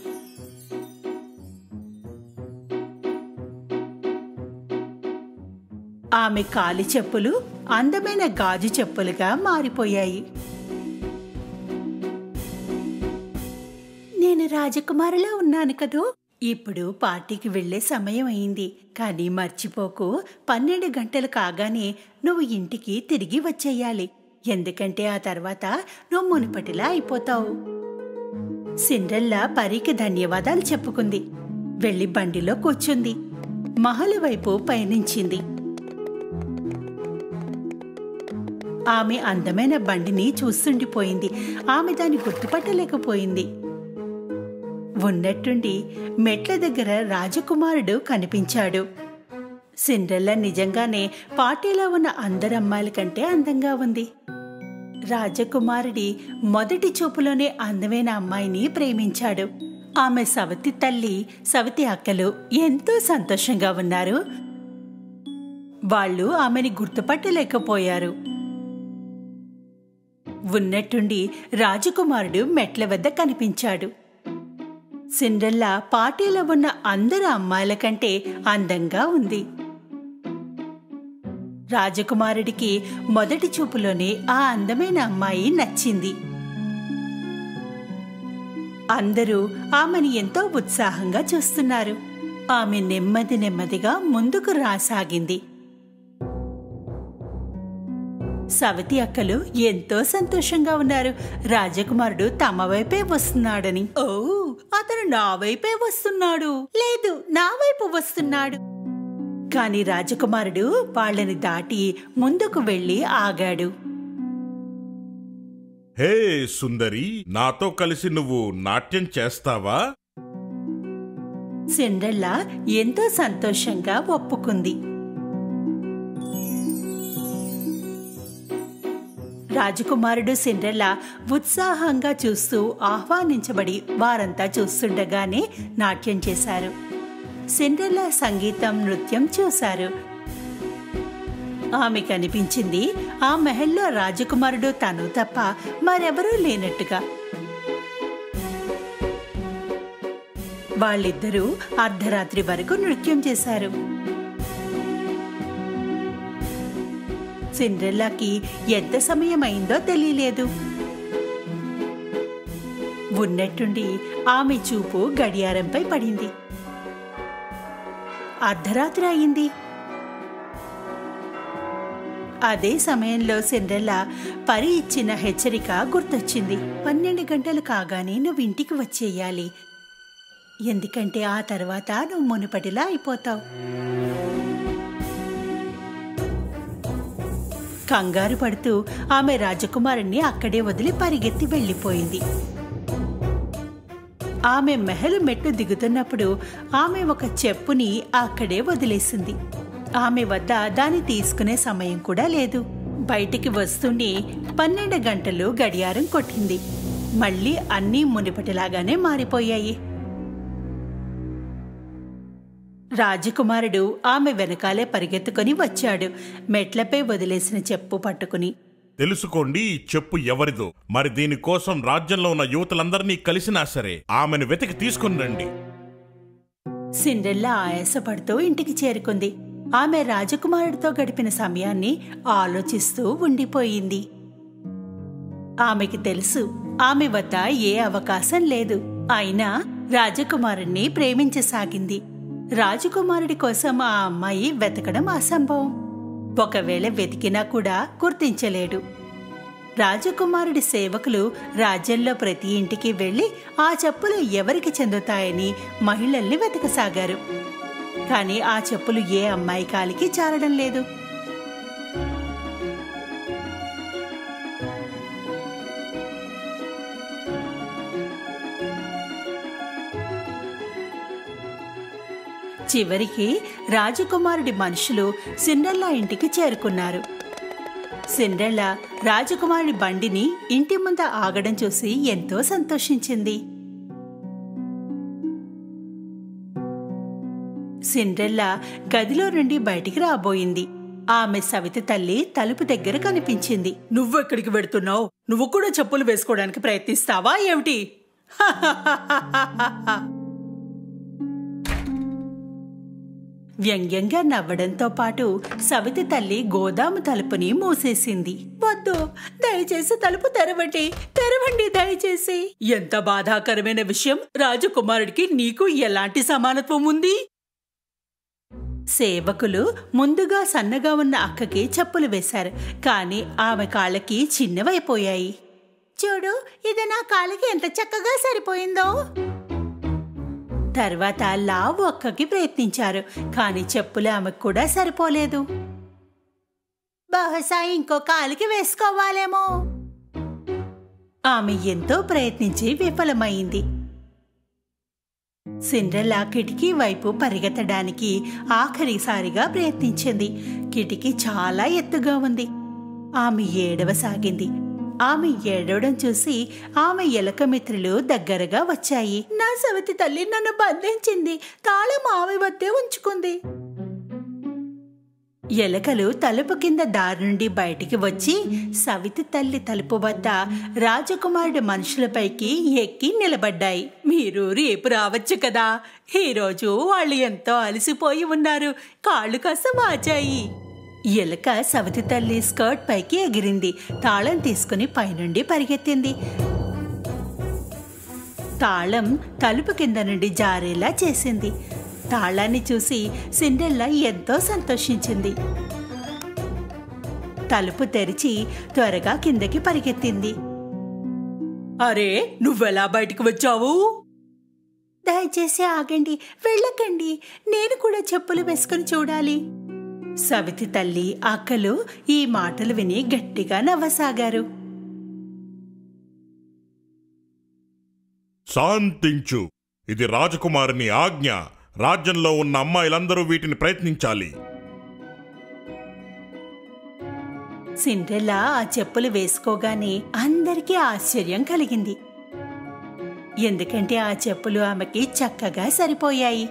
ఆమె కాలి చెప్పులు అందమైన గాజు చెప్పులుగా మారిపోయాయి నేను రాజకుమారిలా ఉన్నాను కదూ ఇప్పుడు పార్టీకి వెళ్లే సమయం అయింది కానీ మర్చిపోకు పన్నెండు గంటలు కాగానే నువ్వు ఇంటికి తిరిగి వచ్చేయాలి ఎందుకంటే ఆ తర్వాత నువ్వు మునుపటిలా అయిపోతావు సిండ్రెల్లా పరికి ధన్యవాదాలు చెప్పుకుంది వెళ్లి బండిలో కూర్చుంది మహల్ వైపు పయనించింది ఆమె అందమైన బండిని చూస్తుండిపోయింది ఆమె దాన్ని గుర్తుపట్టలేకపోయింది ఉన్నట్టుండి మెట్ల దగ్గర రాజకుమారుడు కనిపించాడు సిండ్రెల్లా నిజంగానే పార్టీలో ఉన్న అందరి అమ్మాయిల కంటే అందంగా ఉంది రాజకుమారుడి మొదటి చూపులోనే అందమైన అమ్మాయిని ప్రేమించాడు ఆమె సవతి తల్లి సవతి అక్కలు ఎంతో సంతోషంగా ఉన్నారు వాళ్ళు ఆమెని గుర్తుపట్టలేకపోయారు ఉన్నట్టుండి రాజకుమారుడు మెట్ల వద్ద కనిపించాడు సిండ్రెల్లా పార్టీలో ఉన్న అందరు అమ్మాయిల కంటే అందంగా ఉంది రాజకుమారుడికి మొదటి చూపులోనే ఆ అందమైన అమ్మాయి నచ్చింది అందరూ ఆమెను ఎంతో ఉత్సాహంగా చూస్తున్నారు ఆమె నెమ్మది నెమ్మదిగా ముందుకు రాసాగింది సవతి అక్కలు ఎంతో సంతోషంగా ఉన్నారు రాజకుమారుడు తమ వైపే వస్తున్నాడని ఓ అతను నా వైపే వస్తున్నాడు లేదు నా వైపు వస్తున్నాడు కాని రాజకుమారుడు వాళ్ళని దాటి ముందుకు వెళ్లి ఆగాడు హే సుందరి నాతో కలిసి నువ్వు నాట్యం చేస్తావా సిండ్రెల్లా ఎంతో సంతోషంగా ఒప్పుకుంది రాజకుమారుడు సిండ్రెల్లా ఉత్సాహంగా చూస్తూ ఆహ్వానించబడి వారంతా చూస్తుండగానే నాట్యం చేశారు సిండ్రెల్లా సంగీతం నృత్యం చూశారు ఆమె కనిపించింది ఆ మహల్లో రాజకుమారుడు తను తప్ప మరెవరూ లేనట్టుగా వాళ్ళిద్దరూ అర్ధరాత్రి వరకు నృత్యం చేశారు సిండ్రెల్లాకి ఎంత సమయం అయిందో తెలియలేదు ఉన్నట్టుండి ఆమె చూపు గడియారంపై పడింది అర్ధరాత్రి అయింది అదే సమయంలో సిండ్రెల్లా పరి ఇచ్చిన హెచ్చరిక గుర్తొచ్చింది పన్నెండు గంటలు కాగానే నువ్వు ఇంటికి వచ్చేయాలి ఎందుకంటే ఆ తర్వాత నువ్వు మునుపటిలా అయిపోతావు కంగారు పడుతూ ఆమె రాజకుమారుణ్ణి అక్కడే వదిలి పరిగెత్తి వెళ్ళిపోయింది ఆమె మెహలు మెట్టు దిగుతున్నప్పుడు ఆమె ఒక చెప్పుని అక్కడే వదిలేసింది ఆమె వద్ద దాన్ని తీసుకునే సమయం కూడా లేదు బయటికి వస్తూనే పన్నెండు గంటలు గడియారం కొట్టింది మళ్ళీ అన్నీ మునిపటిలాగానే మారిపోయాయి రాజకుమారుడు ఆమె వెనకాలే పరిగెత్తుకొని వచ్చాడు మెట్లపై వదిలేసిన చెప్పు పట్టుకుని తెలుసుకోండి ఈ చెప్పు ఎవరిదో మరి దీనికోసం రాజ్యంలో ఉన్న యువతులందరినీ కలిసినా సరే ఆమెను వెతికి తీసుకుని రండి సిండ్రెల్లా ఆయాసపడుతూ ఇంటికి చేరుకుంది ఆమె రాజకుమారుడితో గడిపిన సమయాన్ని ఆలోచిస్తూ ఉండిపోయింది ఆమెకి తెలుసు ఆమె వద్ద ఏ అవకాశం లేదు అయినా రాజకుమారుణ్ణి ప్రేమించసాగింది రాజకుమారుడి కోసం ఆ అమ్మాయి వెతకడం అసంభవం ఒకవేళ వెతికినా కూడా గుర్తించలేడు రాజకుమారుడి సేవకులు రాజ్యంలో ప్రతి ఇంటికి వెళ్లి ఆ చెప్పులు ఎవరికి చెందుతాయని మహిళల్ని వెతకసాగారు కానీ ఆ చెప్పులు ఏ అమ్మాయి కాలికి చారడం లేదు చివరికి రాజకుమారుడి మనుషులు సిండ్రెల్లా ఇంటికి చేరుకున్నారు సిండ్రెల్లా రాజకుమారుడి బండిని ఇంటి ముంద ఆగడం చూసి ఎంతో సంతోషించింది సిండ్రెల్లా గదిలో నుండి బయటికి రాబోయింది ఆమె సవితి తల్లి తలుపు దగ్గర కనిపించింది నువ్వెక్కడికి వెడుతున్నావు నువ్వు కూడా చెప్పులు వేసుకోవడానికి ప్రయత్నిస్తావా ఏమిటి వ్యంగ్యంగా నవ్వడంతో పాటు సవితి తల్లి గోదాము తలుపుని మూసేసింది వద్దు దయచేసి తలుపు తెరవండి తెరవండి దయచేసి ఎంత బాధాకరమైన విషయం రాజకుమారుడికి నీకు ఎలాంటి సమానత్వం ఉంది సేవకులు ముందుగా సన్నగా ఉన్న అక్కకి చెప్పులు వేశారు కానీ ఆమె కాళ్ళకి చిన్నవైపోయాయి చూడు ఇది నా కాళ్ళకి ఎంత చక్కగా సరిపోయిందో తర్వాత లావు అక్కకి ప్రయత్నించారు కానీ చెప్పులు ఆమెకు కూడా సరిపోలేదు బహుశా ఇంకో కాలికి వేసుకోవాలేమో ఆమె ఎంతో ప్రయత్నించి విఫలమైంది సిండ్రెల్లా కిటికీ వైపు పరిగెత్తడానికి ఆఖరిసారిగా ప్రయత్నించింది కిటికీ చాలా ఎత్తుగా ఉంది ఆమె ఏడవసాగింది ఆమె ఏడవడం చూసి ఆమె ఎలక మిత్రులు దగ్గరగా వచ్చాయి నా సవతి తల్లి నన్ను బంధించింది తాళం ఆమె వద్దే ఉంచుకుంది ఎలకలు తలుపు కింద దారి నుండి బయటికి వచ్చి సవితి తల్లి తలుపు వద్ద రాజకుమారుడి మనుషులపైకి ఎక్కి నిలబడ్డాయి మీరు రేపు రావచ్చు కదా ఈరోజు వాళ్ళు ఎంతో అలసిపోయి ఉన్నారు కాళ్ళు కాస్త వాచాయి ఎలక సవితి తల్లి స్కర్ట్ పైకి ఎగిరింది తాళం తీసుకుని పైనుండి పరిగెత్తింది తాళం తలుపు కింద నుండి జారేలా చేసింది తాళాన్ని చూసి సిండెల్లా ఎంతో సంతోషించింది తలుపు తెరిచి త్వరగా కిందకి పరిగెత్తింది అరే నువ్వెలా బయటికి వచ్చావు దయచేసి ఆగండి వెళ్ళకండి నేను కూడా చెప్పులు వేసుకుని చూడాలి సవితి తల్లి అక్కలు ఈ మాటలు విని గట్టిగా నవ్వసాగారు శాంతించు ఇది రాజకుమారుని ఆజ్ఞ రాజ్యంలో ఉన్న అమ్మాయిలందరూ వీటిని ప్రయత్నించాలి సిండ్రెల్లా ఆ చెప్పులు వేసుకోగానే అందరికీ ఆశ్చర్యం కలిగింది ఎందుకంటే ఆ చెప్పులు ఆమెకి చక్కగా సరిపోయాయి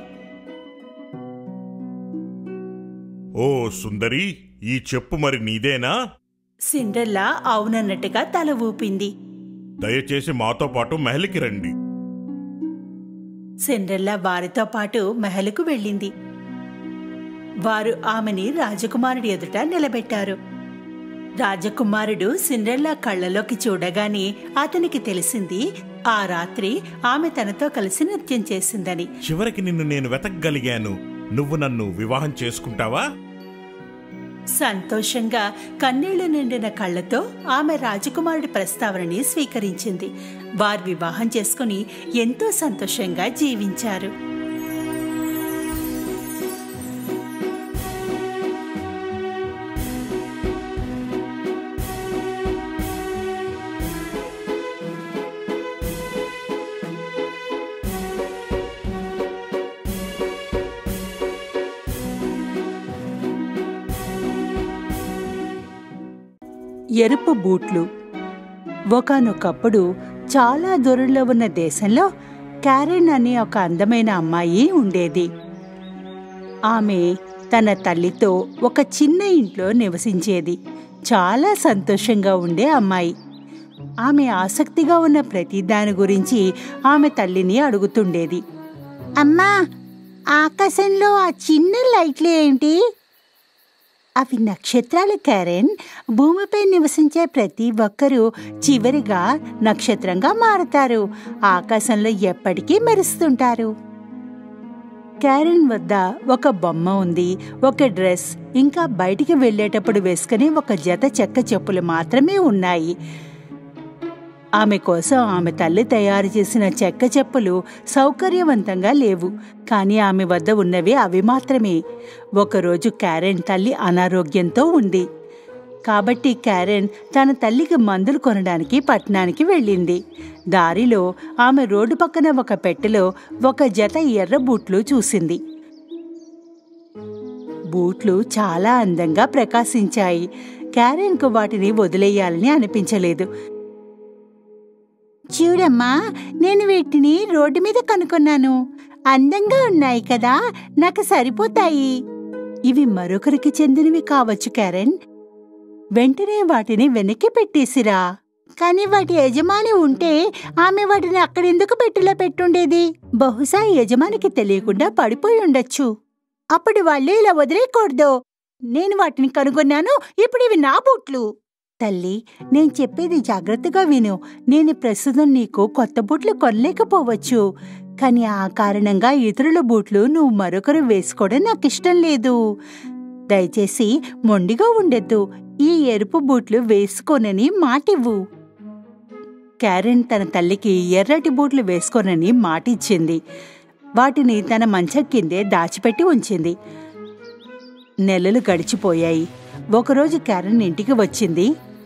ఓ సుందరి ఈ చెప్పు మరి నీదేనా సిండ్రెల్లా అవునన్నట్టుగా తల ఊపింది దయచేసి మాతో పాటు మహలికి రండి సిండ్రెల్లా వారితో పాటు మహలుకు వెళ్ళింది వారు ఆమెని రాజకుమారుడి ఎదుట నిలబెట్టారు రాజకుమారుడు సిండ్రెల్లా కళ్ళలోకి చూడగానే అతనికి తెలిసింది ఆ రాత్రి ఆమె తనతో కలిసి నృత్యం చేసిందని చివరికి నిన్ను నేను వెతకగలిగాను నువ్వు నన్ను వివాహం చేసుకుంటావా సంతోషంగా కన్నీళ్లు నిండిన కళ్ళతో ఆమె రాజకుమారుడి ప్రస్తావనని స్వీకరించింది వారు వివాహం చేసుకుని ఎంతో సంతోషంగా జీవించారు ఎరుపు బూట్లు ఒకనొకప్పుడు చాలా దూరంలో ఉన్న దేశంలో క్యారెన్ అనే ఒక అందమైన అమ్మాయి ఉండేది ఆమె తన తల్లితో ఒక చిన్న ఇంట్లో నివసించేది చాలా సంతోషంగా ఉండే అమ్మాయి ఆమె ఆసక్తిగా ఉన్న ప్రతి దాని గురించి ఆమె తల్లిని అడుగుతుండేది అమ్మా ఆకాశంలో ఆ చిన్న లైట్లు ఏంటి అవి నక్షత్రాలు క్యారెన్ భూమిపై నివసించే ప్రతి ఒక్కరూ చివరిగా నక్షత్రంగా మారతారు ఆకాశంలో ఎప్పటికీ మెరుస్తుంటారు క్యారెన్ వద్ద ఒక బొమ్మ ఉంది ఒక డ్రెస్ ఇంకా బయటికి వెళ్ళేటప్పుడు వేసుకునే ఒక జత చెక్క చెప్పులు మాత్రమే ఉన్నాయి ఆమె కోసం ఆమె తల్లి తయారు చేసిన చెక్క చెప్పులు సౌకర్యవంతంగా లేవు కానీ ఆమె వద్ద ఉన్నవి అవి మాత్రమే ఒకరోజు క్యారెన్ తల్లి అనారోగ్యంతో ఉంది కాబట్టి క్యారెన్ తన తల్లికి మందులు కొనడానికి పట్టణానికి వెళ్ళింది దారిలో ఆమె రోడ్డు పక్కన ఒక పెట్టెలో ఒక జత ఎర్ర బూట్లు చూసింది బూట్లు చాలా అందంగా ప్రకాశించాయి క్యారెన్కు వాటిని వదిలేయాలని అనిపించలేదు చూడమ్మా నేను వీటిని రోడ్డు మీద కనుక్కున్నాను అందంగా ఉన్నాయి కదా నాకు సరిపోతాయి ఇవి మరొకరికి చెందినవి కావచ్చు క్యారెన్ వెంటనే వాటిని వెనక్కి పెట్టేసిరా కానీ వాటి యజమాని ఉంటే ఆమె వాటిని అక్కడెందుకు పెట్టిలా పెట్టుండేది బహుశా యజమానికి తెలియకుండా పడిపోయి ఉండొచ్చు అప్పుడు వాళ్ళు ఇలా వదిలేయకూడదు నేను వాటిని కనుగొన్నాను ఇప్పుడు ఇవి నా బూట్లు తల్లి నేను చెప్పేది జాగ్రత్తగా విను నేను ప్రస్తుతం నీకు కొత్త బూట్లు కొనలేకపోవచ్చు కానీ ఆ కారణంగా ఇతరుల బూట్లు నువ్వు మరొకరు వేసుకోవడం నాకు ఇష్టం లేదు దయచేసి మొండిగా ఉండొద్దు ఈ ఎరుపు బూట్లు వేసుకోనని మాటివ్వు క్యారెన్ తన తల్లికి ఎర్రటి బూట్లు వేసుకోనని మాటిచ్చింది వాటిని తన మంచం కిందే దాచిపెట్టి ఉంచింది నెలలు గడిచిపోయాయి ఒకరోజు క్యారెన్ ఇంటికి వచ్చింది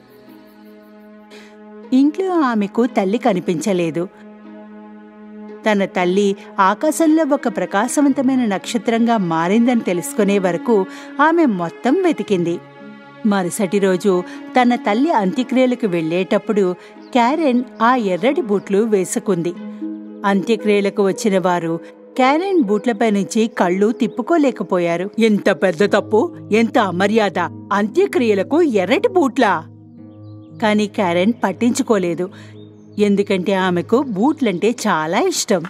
ఇంట్లో ఆమెకు తల్లి కనిపించలేదు తన తల్లి ఆకాశంలో ఒక ప్రకాశవంతమైన నక్షత్రంగా మారిందని తెలుసుకునే వరకు ఆమె మొత్తం వెతికింది మరుసటి రోజు తన తల్లి అంత్యక్రియలకు వెళ్ళేటప్పుడు క్యారెన్ ఆ ఎర్రటి బూట్లు వేసుకుంది అంత్యక్రియలకు వచ్చిన వారు క్యారెన్ బూట్లపై నుంచి కళ్ళు తిప్పుకోలేకపోయారు ఎంత పెద్ద తప్పు ఎంత అమర్యాద అంత్యక్రియలకు ఎర్రటి బూట్లా కాని క్యారెన్ పట్టించుకోలేదు ఎందుకంటే ఆమెకు బూట్లంటే చాలా ఇష్టం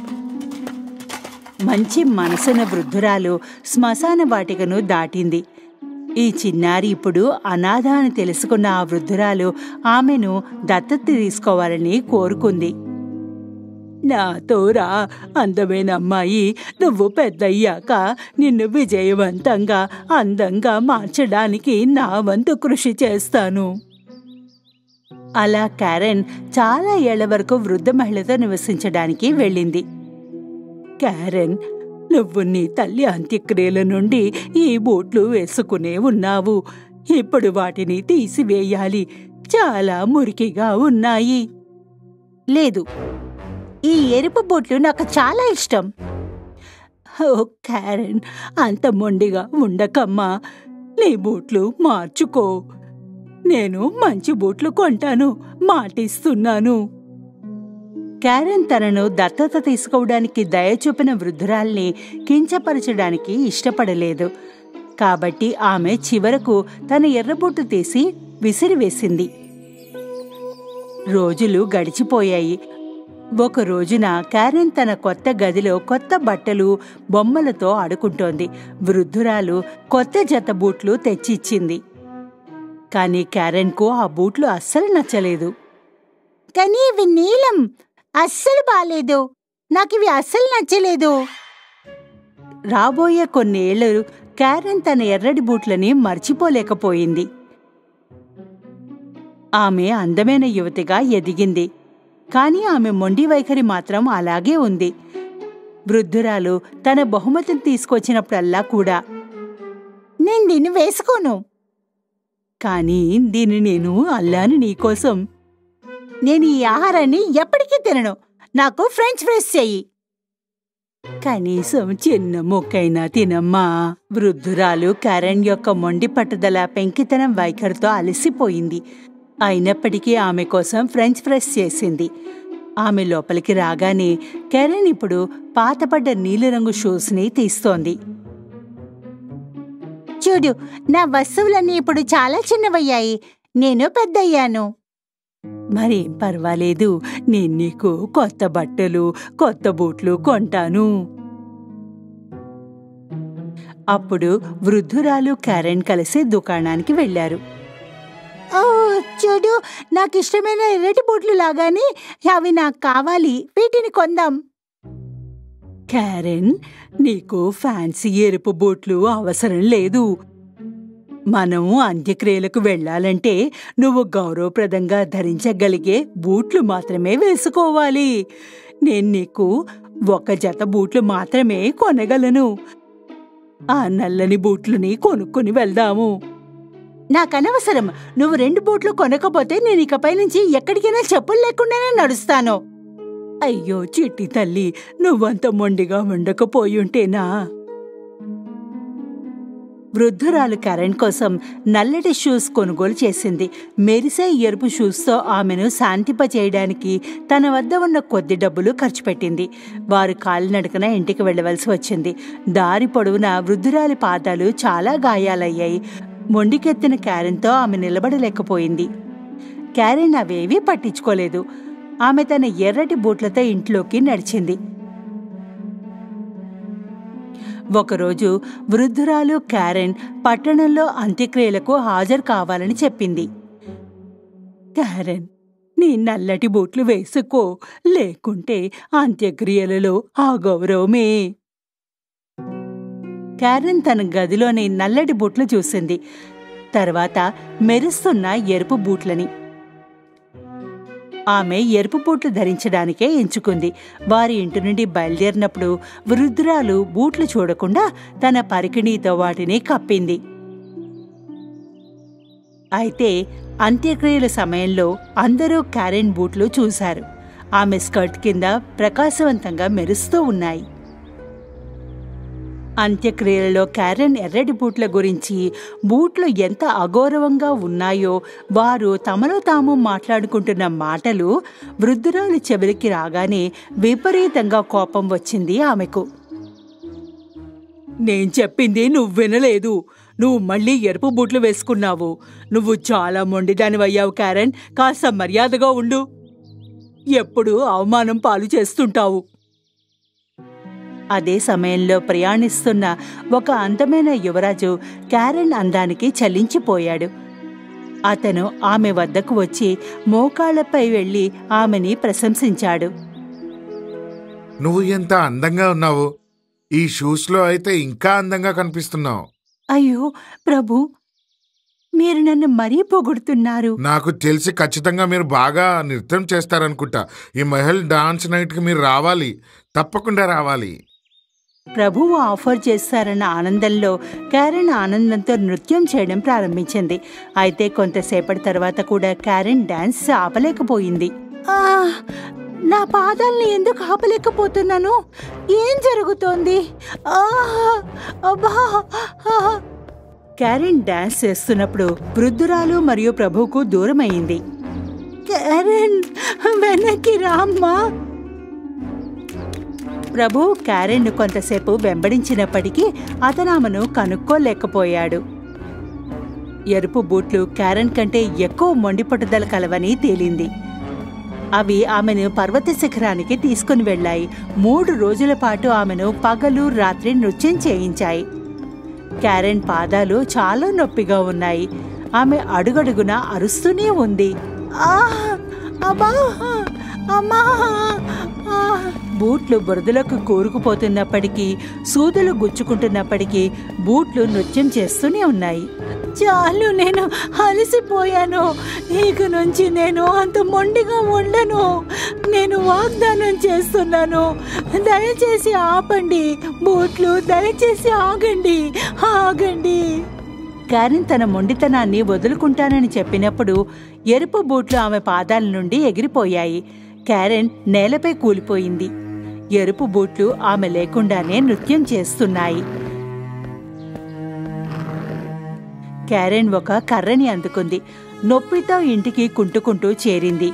మంచి మనసున వృద్ధురాలు శ్మశాన వాటికను దాటింది ఈ చిన్నారి ఇప్పుడు అనాథ అని తెలుసుకున్న ఆ వృద్ధురాలు ఆమెను దత్తత తీసుకోవాలని కోరుకుంది నాతోరా అందమైన అమ్మాయి నువ్వు పెద్దయ్యాక నిన్ను విజయవంతంగా అందంగా మార్చడానికి నా వంతు కృషి చేస్తాను అలా క్యారెన్ చాలా ఏళ్ల వరకు వృద్ధ మహిళతో నివసించడానికి వెళ్ళింది క్యారెన్ నువ్వు నీ తల్లి అంత్యక్రియల నుండి ఈ బూట్లు వేసుకునే ఉన్నావు ఇప్పుడు వాటిని తీసివేయాలి చాలా మురికిగా ఉన్నాయి లేదు ఈ ఎరుపు బూట్లు నాకు చాలా ఇష్టం ఓ క్యారెన్ అంత మొండిగా ఉండకమ్మా నీ బూట్లు మార్చుకో నేను మంచి బూట్లు కొంటాను మాటిస్తున్నాను క్యారెన్ తనను దత్తత తీసుకోవడానికి దయ చూపిన వృద్ధురాల్ని కించపరచడానికి ఇష్టపడలేదు కాబట్టి ఆమె చివరకు తన ఎర్రబొట్టు తీసి విసిరివేసింది రోజులు గడిచిపోయాయి ఒక రోజున క్యారెన్ తన కొత్త గదిలో కొత్త బట్టలు బొమ్మలతో ఆడుకుంటోంది వృద్ధురాలు కొత్త జత బూట్లు తెచ్చిచ్చింది కానీ క్యారెన్కు ఆ బూట్లు అస్సలు నచ్చలేదు కానీ ఇవి నీలం అస్సలు బాలేదు నాకు ఇవి అస్సలు నచ్చలేదు రాబోయే కొన్నేళ్లు క్యారెన్ తన ఎర్రటి బూట్లని మర్చిపోలేకపోయింది ఆమె అందమైన యువతిగా ఎదిగింది కానీ ఆమె మొండి వైఖరి మాత్రం అలాగే ఉంది వృద్ధురాలు తన బహుమతిని తీసుకొచ్చినప్పుడల్లా కూడా నేను దీన్ని వేసుకోను కానీ దీన్ని నేను అల్లాను నీకోసం నేను ఈ ఆహారాన్ని ఎప్పటికీ తినను నాకు ఫ్రెంచ్ ఫ్రైస్ చెయ్యి కనీసం చిన్న ముక్కైనా తినమ్మా వృద్ధురాలు కరణ్ యొక్క మొండి పట్టుదల పెంకితనం వైఖరితో అలసిపోయింది అయినప్పటికీ ఆమె కోసం ఫ్రెంచ్ ఫ్రైస్ చేసింది ఆమె లోపలికి రాగానే కెరెన్ ఇప్పుడు పాతపడ్డ నీలిరంగు షూస్ని తీస్తోంది చూడు నా వస్తువులన్నీ ఇప్పుడు చాలా చిన్నవయ్యాయి నేను పెద్దయ్యాను మరి పర్వాలేదు నేను నీకు కొత్త బట్టలు కొత్త బూట్లు కొంటాను అప్పుడు వృద్ధురాలు క్యారెన్ కలిసి దుకాణానికి వెళ్లారు ఓ చూడు నాకు ఇష్టమైన ఎర్రటి బూట్లు లాగానే అవి నాకు కావాలి వీటిని కొందాం క్యారెన్ నీకు ఫ్యాన్సీ ఎరుపు బూట్లు అవసరం లేదు మనం అంత్యక్రియలకు వెళ్ళాలంటే నువ్వు గౌరవప్రదంగా ధరించగలిగే బూట్లు మాత్రమే వేసుకోవాలి నేను నీకు ఒక జత బూట్లు మాత్రమే కొనగలను ఆ నల్లని బూట్లని కొనుక్కొని వెళ్దాము నాకనవసరం నువ్వు రెండు బూట్లు కొనకపోతే నేను ఇకపై నుంచి ఎక్కడికైనా చెప్పులు లేకుండానే నడుస్తాను అయ్యో చిట్టి తల్లి నువ్వంత మొండిగా ఉండకపోయుంటేనా వృద్ధురాలు కరణ్ కోసం నల్లటి షూస్ కొనుగోలు చేసింది మెరిసే ఎరుపు షూస్తో ఆమెను శాంతింప చేయడానికి తన వద్ద ఉన్న కొద్ది డబ్బులు ఖర్చు పెట్టింది వారు కాలినడకన ఇంటికి వెళ్ళవలసి వచ్చింది దారి పొడవునా వృద్ధురాలి పాదాలు చాలా గాయాలయ్యాయి మొండికెత్తిన క్యారెన్తో ఆమె నిలబడలేకపోయింది క్యారెన్ అవేవీ పట్టించుకోలేదు ఆమె తన ఎర్రటి బూట్లతో ఇంట్లోకి నడిచింది ఒకరోజు వృద్ధురాలు క్యారెన్ పట్టణంలో అంత్యక్రియలకు హాజరు కావాలని చెప్పింది క్యారెన్ నీ నల్లటి బూట్లు వేసుకో లేకుంటే అంత్యక్రియలలో ఆ గౌరవమే క్యారెన్ తన గదిలోని నల్లటి బూట్లు చూసింది తర్వాత మెరుస్తున్న ఎరుపు బూట్లని ఆమె ఎరుపు బూట్లు ధరించడానికే ఎంచుకుంది వారి ఇంటి నుండి బయలుదేరినప్పుడు వృద్ధురాలు బూట్లు చూడకుండా తన పరికిణీతో వాటిని కప్పింది అయితే అంత్యక్రియల సమయంలో అందరూ క్యారెన్ బూట్లు చూశారు ఆమె స్కర్ట్ కింద ప్రకాశవంతంగా మెరుస్తూ ఉన్నాయి అంత్యక్రియలలో క్యారెన్ ఎర్రటి బూట్ల గురించి బూట్లు ఎంత అగౌరవంగా ఉన్నాయో వారు తమలో తాము మాట్లాడుకుంటున్న మాటలు వృద్ధురాలి చెవిలికి రాగానే విపరీతంగా కోపం వచ్చింది ఆమెకు నేను చెప్పింది నువ్వు వినలేదు నువ్వు మళ్ళీ ఎరుపు బూట్లు వేసుకున్నావు నువ్వు చాలా మొండిదానివయ్యావు క్యారెన్ కాస్త మర్యాదగా ఉండు ఎప్పుడు అవమానం పాలు చేస్తుంటావు అదే సమయంలో ప్రయాణిస్తున్న ఒక అందమైన యువరాజు క్యారెన్ అందానికి చలించిపోయాడు అతను ఆమె వద్దకు వచ్చి మోకాళ్లపై వెళ్లి ఆమెని ప్రశంసించాడు నువ్వు ఎంత అందంగా ఉన్నావు ఈ షూస్లో అయితే ఇంకా అందంగా కనిపిస్తున్నావు అయ్యో ప్రభు మీరు నన్ను మరీ పొగుడుతున్నారు నాకు తెలిసి ఖచ్చితంగా మీరు బాగా నృత్యం చేస్తారనుకుంటా ఈ మహల్ డాన్స్ నైట్కి మీరు రావాలి తప్పకుండా రావాలి ప్రభువు ఆఫర్ చేస్తారన్న ఆనందంలో క్యారెన్ ఆనందంతో నృత్యం చేయడం ప్రారంభించింది అయితే కొంతసేపటి తర్వాత కూడా క్యారెన్ డాన్స్ ఆపలేకపోయింది ఆ, నా పాదాల్ని ఎందుకు ఆపలేకపోతున్నాను ఏం జరుగుతోంది ఆ, అబ్బా, ఆ. క్యారెన్ డాన్స్ చేస్తున్నప్పుడు వృద్ధురాలు మరియు ప్రభువుకు దూరమైంది క్యారెన్ వెనక్కి రామ్మా ప్రభు క్యారెన్ను కొంతసేపు వెంబడించినప్పటికీ అతను ఆమెను కనుక్కోలేకపోయాడు ఎరుపు బూట్లు క్యారెన్ కంటే ఎక్కువ మొండి పట్టుదల కలవని తేలింది అవి ఆమెను పర్వత శిఖరానికి తీసుకుని వెళ్ళాయి మూడు రోజుల పాటు ఆమెను పగలు రాత్రి నృత్యం చేయించాయి క్యారెన్ పాదాలు చాలా నొప్పిగా ఉన్నాయి ఆమె అడుగడుగున అరుస్తూనే ఉంది ఆ అబ్బా అమ్మా ఆ. బూట్లు బురదలకు కూరుకుపోతున్నప్పటికీ సూదులు గుచ్చుకుంటున్నప్పటికీ బూట్లు నృత్యం చేస్తూనే ఉన్నాయి చాలు నేను అలసిపోయాను ఇక నుంచి నేను అంత మొండిగా ఉండను నేను వాగ్దానం చేస్తున్నాను దయచేసి ఆపండి బూట్లు దయచేసి ఆగండి ఆగండి కారిన్ తన మొండితనాన్ని వదులుకుంటానని చెప్పినప్పుడు ఎరుపు బూట్లు ఆమె పాదాల నుండి ఎగిరిపోయాయి క్యారెన్ నేలపై కూలిపోయింది ఎరుపు బూట్లు ఆమె లేకుండానే నృత్యం చేస్తున్నాయి క్యారెన్ ఒక కర్రని అందుకుంది నొప్పితో ఇంటికి కుంటుకుంటూ చేరింది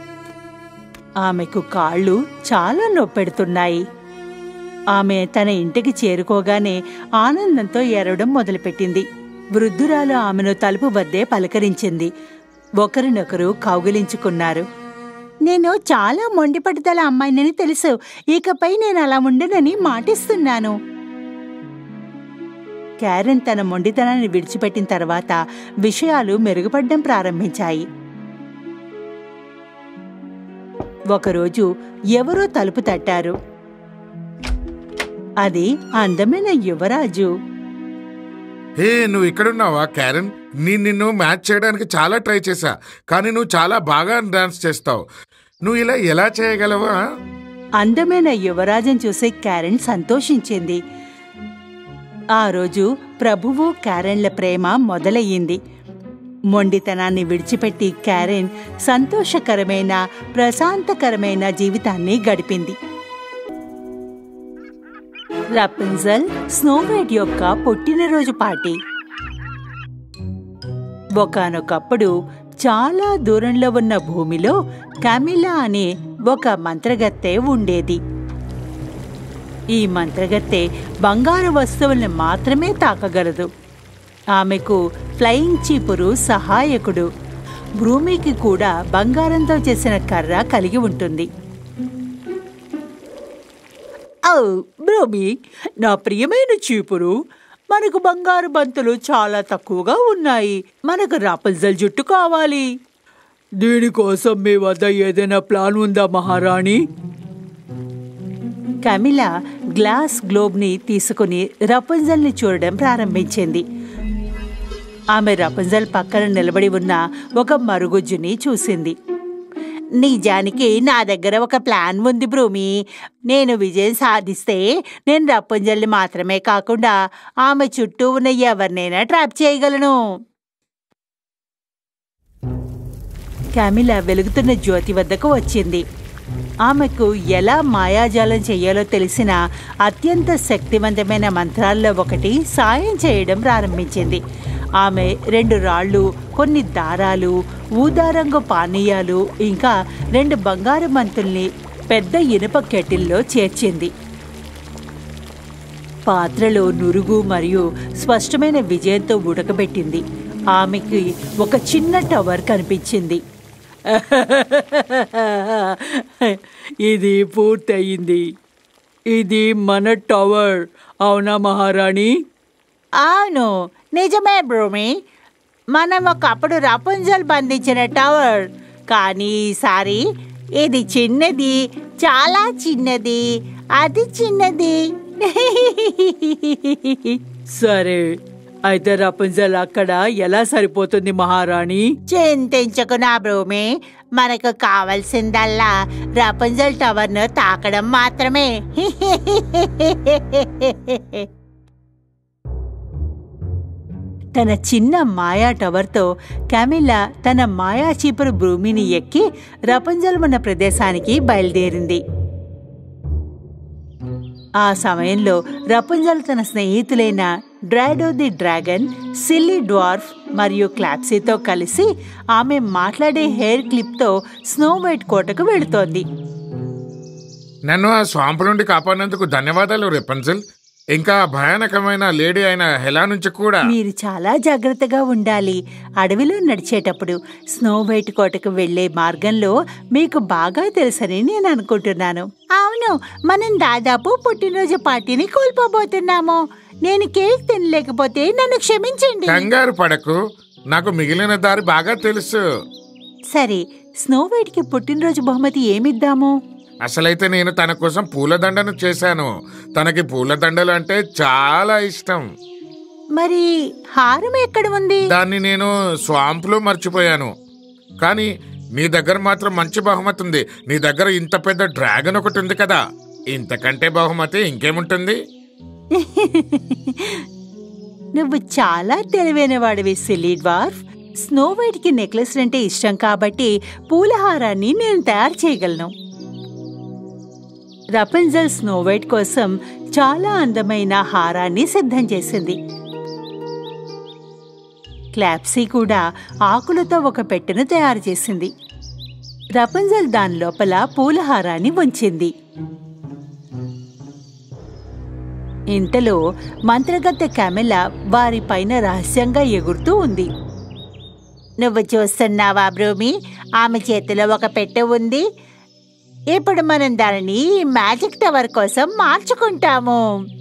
ఆమెకు కాళ్ళు చాలా నొప్పెడుతున్నాయి ఆమె తన ఇంటికి చేరుకోగానే ఆనందంతో ఎరవడం మొదలుపెట్టింది వృద్ధురాలు ఆమెను తలుపు వద్దే పలకరించింది ఒకరినొకరు కౌగిలించుకున్నారు నేను చాలా మొండిపట్టుదల అమ్మాయినని తెలుసు ఇకపై నేను అలా ఉండనని మాటిస్తున్నాను క్యారెన్ తన మొండితనాన్ని విడిచిపెట్టిన తర్వాత విషయాలు మెరుగుపడడం ప్రారంభించాయి ఒకరోజు ఎవరో తలుపు తట్టారు అది అందమైన యువరాజు హే నువ్వు ఇక్కడున్నావా క్యారెన్ నేను నిన్ను మ్యాచ్ చేయడానికి చాలా ట్రై చేశా కానీ నువ్వు చాలా బాగా డాన్స్ చేస్తావు నువ్వు ఇలా ఎలా చేయగలవా అందమైన యువరాజును చూసి క్యారెన్ సంతోషించింది ఆ రోజు ప్రభువు క్యారెన్ల ప్రేమ మొదలయ్యింది మొండితనాన్ని విడిచిపెట్టి క్యారెన్ సంతోషకరమైన ప్రశాంతకరమైన జీవితాన్ని గడిపింది రపెన్జల్ స్నోవైట్ యొక్క పుట్టినరోజు పార్టీ ఒకనొకప్పుడు చాలా దూరంలో ఉన్న భూమిలో కామిలా అనే ఒక మంత్రగత్తె ఉండేది ఈ మంత్రగత్తె బంగారు వస్తువుల్ని మాత్రమే తాకగలదు ఆమెకు ఫ్లయింగ్ చీపురు సహాయకుడు భూమికి కూడా బంగారంతో చేసిన కర్ర కలిగి ఉంటుంది ఓ బ్రోమి నా ప్రియమైన చీపురు మనకు బంగారు బంతులు చాలా తక్కువగా ఉన్నాయి మనకు రాపల్జల్ జుట్టు కావాలి దీనికోసం మీ వద్ద ఏదైనా ప్లాన్ ఉందా మహారాణి కమిలా గ్లాస్ గ్లోబ్ని తీసుకుని రపంజల్ని చూడడం ప్రారంభించింది ఆమె రపంజల్ పక్కన నిలబడి ఉన్న ఒక మరుగుజ్జుని చూసింది నిజానికి నా దగ్గర ఒక ప్లాన్ ఉంది భూమి నేను విజయం సాధిస్తే నేను రప్పంజల్ని మాత్రమే కాకుండా ఆమె చుట్టూ ఉన్న ఎవరినైనా ట్రాప్ చేయగలను క్యామిలా వెలుగుతున్న జ్యోతి వద్దకు వచ్చింది ఆమెకు ఎలా మాయాజాలం చేయాలో తెలిసిన అత్యంత శక్తివంతమైన మంత్రాల్లో ఒకటి సాయం చేయడం ప్రారంభించింది ఆమె రెండు రాళ్ళు కొన్ని దారాలు ఊదారంగు పానీయాలు ఇంకా రెండు బంగారు మంతుల్ని పెద్ద ఇనుప కెటిల్లో చేర్చింది పాత్రలో నురుగు మరియు స్పష్టమైన విజయంతో ఉడకబెట్టింది ఆమెకి ఒక చిన్న టవర్ కనిపించింది ఇది పూర్తయింది ఇది మన టవర్ అవునా మహారాణి అవును నిజమే బ్రోమి మనం ఒకప్పుడు రపుంజల్ బంధించిన టవర్ కానీ ఈసారి ఇది చిన్నది చాలా చిన్నది అది చిన్నది సరే అయితే రపుంజల్ అక్కడ ఎలా సరిపోతుంది మహారాణి చింతించకు నా బ్రోమి మనకు కావాల్సిందల్లా రపుంజల్ టవర్ ను తాకడం మాత్రమే తన చిన్న మాయా టవర్తో కెమిలా తన మాయా చీపురు భూమిని ఎక్కి రపంజల్ ఉన్న ప్రదేశానికి బయలుదేరింది ఆ సమయంలో రపుంజల్ తన స్నేహితులైన Drado the dragon silly dwarf మరియు క్లాప్సీతో కలిసి ఆమె మాట్లాడే హెయిర్ క్లిప్తో స్నో వైట్ కోటకు వెళుతోంది నన్ను ఆ స్వాంపు నుండి కాపాడినందుకు ధన్యవాదాలు రెపన్సిల్ ఇంకా ఆ భయానకమైన లేడీ అయిన హెలా నుంచి కూడా మీరు చాలా జాగ్రత్తగా ఉండాలి అడవిలో నడిచేటప్పుడు స్నో వైట్ కోటకు వెళ్లే మార్గంలో మీకు బాగా తెలుసని నేను అనుకుంటున్నాను అవును మనం దాదాపు పుట్టినరోజు పార్టీని కోల్పోబోతున్నాము నేను కేక్ తినలేకపోతే నన్ను క్షమించండి కంగారు పడకు నాకు మిగిలిన దారి బాగా తెలుసు సరే స్నో వైట్ కి పుట్టినరోజు బహుమతి ఏమిద్దాము అసలైతే నేను తన కోసం పూలదండను చేశాను తనకి పూలదండలు అంటే చాలా ఇష్టం మరి హారం ఎక్కడ ఉంది దాన్ని నేను స్వాంపులో మర్చిపోయాను కానీ నీ దగ్గర మాత్రం మంచి బహుమతి ఉంది నీ దగ్గర ఇంత పెద్ద డ్రాగన్ ఒకటి ఉంది కదా ఇంతకంటే బహుమతి ఇంకేముంటుంది నువ్వు చాలా తెలివైన వాడివి సిల్లీ డ్వార్ఫ్ స్నో వైట్ కి నెక్లెస్ అంటే ఇష్టం కాబట్టి పూలహారాన్ని నేను తయారు చేయగలను రపెన్జల్ స్నో వైట్ కోసం చాలా అందమైన హారాన్ని సిద్ధం చేసింది క్లాప్సీ కూడా ఆకులతో ఒక పెట్టెను తయారు చేసింది రపంజల్ దాని లోపల పూలహారాన్ని ఉంచింది ఇంతలో మంత్రగత్తె కెమెలా వారిపైన రహస్యంగా ఎగురుతూ ఉంది నువ్వు చూస్తున్నావా బ్రూమి ఆమె చేతిలో ఒక పెట్టె ఉంది ఇప్పుడు మనం దానిని మ్యాజిక్ టవర్ కోసం మార్చుకుంటాము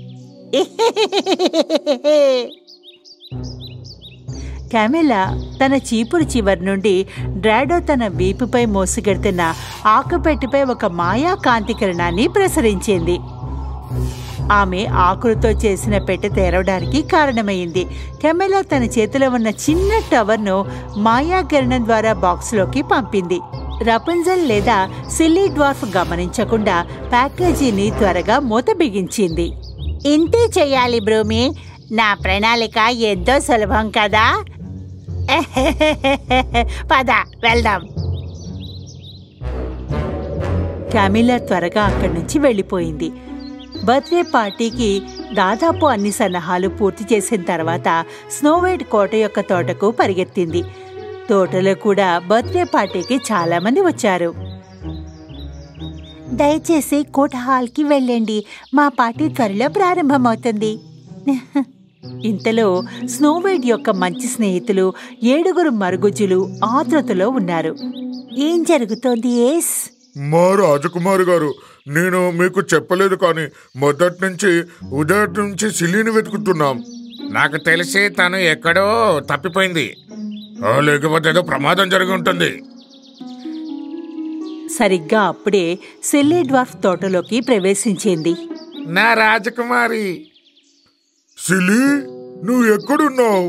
కెమెలా తన చీపురు చివరి నుండి డ్రాడో తన వీపుపై మోసుకెడుతున్న ఆకుపెట్టిపై ఒక మాయా కాంతి కిరణాన్ని ప్రసరించింది ఆమె ఆకులతో చేసిన పెట్టె తెరవడానికి కారణమైంది కెమెలా తన చేతిలో ఉన్న చిన్న టవర్ను మాయా కిరణం ద్వారా బాక్స్లోకి పంపింది రపంజల్ లేదా సిల్లీ డ్వార్ఫ్ గమనించకుండా ప్యాకేజీని త్వరగా మూత బిగించింది ఇంతే చెయ్యాలి బ్రూమి నా ప్రణాళిక ఎంతో సులభం కదా పద వెళ్దాం క్యామిలా త్వరగా అక్కడి నుంచి వెళ్ళిపోయింది బర్త్డే పార్టీకి దాదాపు అన్ని సన్నాహాలు పూర్తి చేసిన తర్వాత స్నోవైట్ కోట యొక్క తోటకు పరిగెత్తింది తోటలో కూడా బర్త్డే పార్టీకి చాలా మంది వచ్చారు దయచేసి కోట హాల్కి వెళ్ళండి మా పార్టీ త్వరలో ప్రారంభమవుతుంది ఇంతలో స్నోవైట్ యొక్క మంచి స్నేహితులు ఏడుగురు మరుగుజ్జులు ఆతృతలో ఉన్నారు ఏం జరుగుతోంది ఏస్ మా రాజకుమారి గారు నేను మీకు చెప్పలేదు కానీ మొదటి నుంచి ఉదయం నుంచి సిలీని వెతుకుతున్నాం నాకు తెలిసి తను ఎక్కడో తప్పిపోయింది ఆ, లేకపోతే ఏదో ప్రమాదం జరిగి ఉంటుంది సరిగ్గా అప్పుడే సెల్లే డ్వార్ఫ్ తోటలోకి ప్రవేశించింది నా రాజకుమారి సిలీ నువ్వు ఎక్కడున్నావు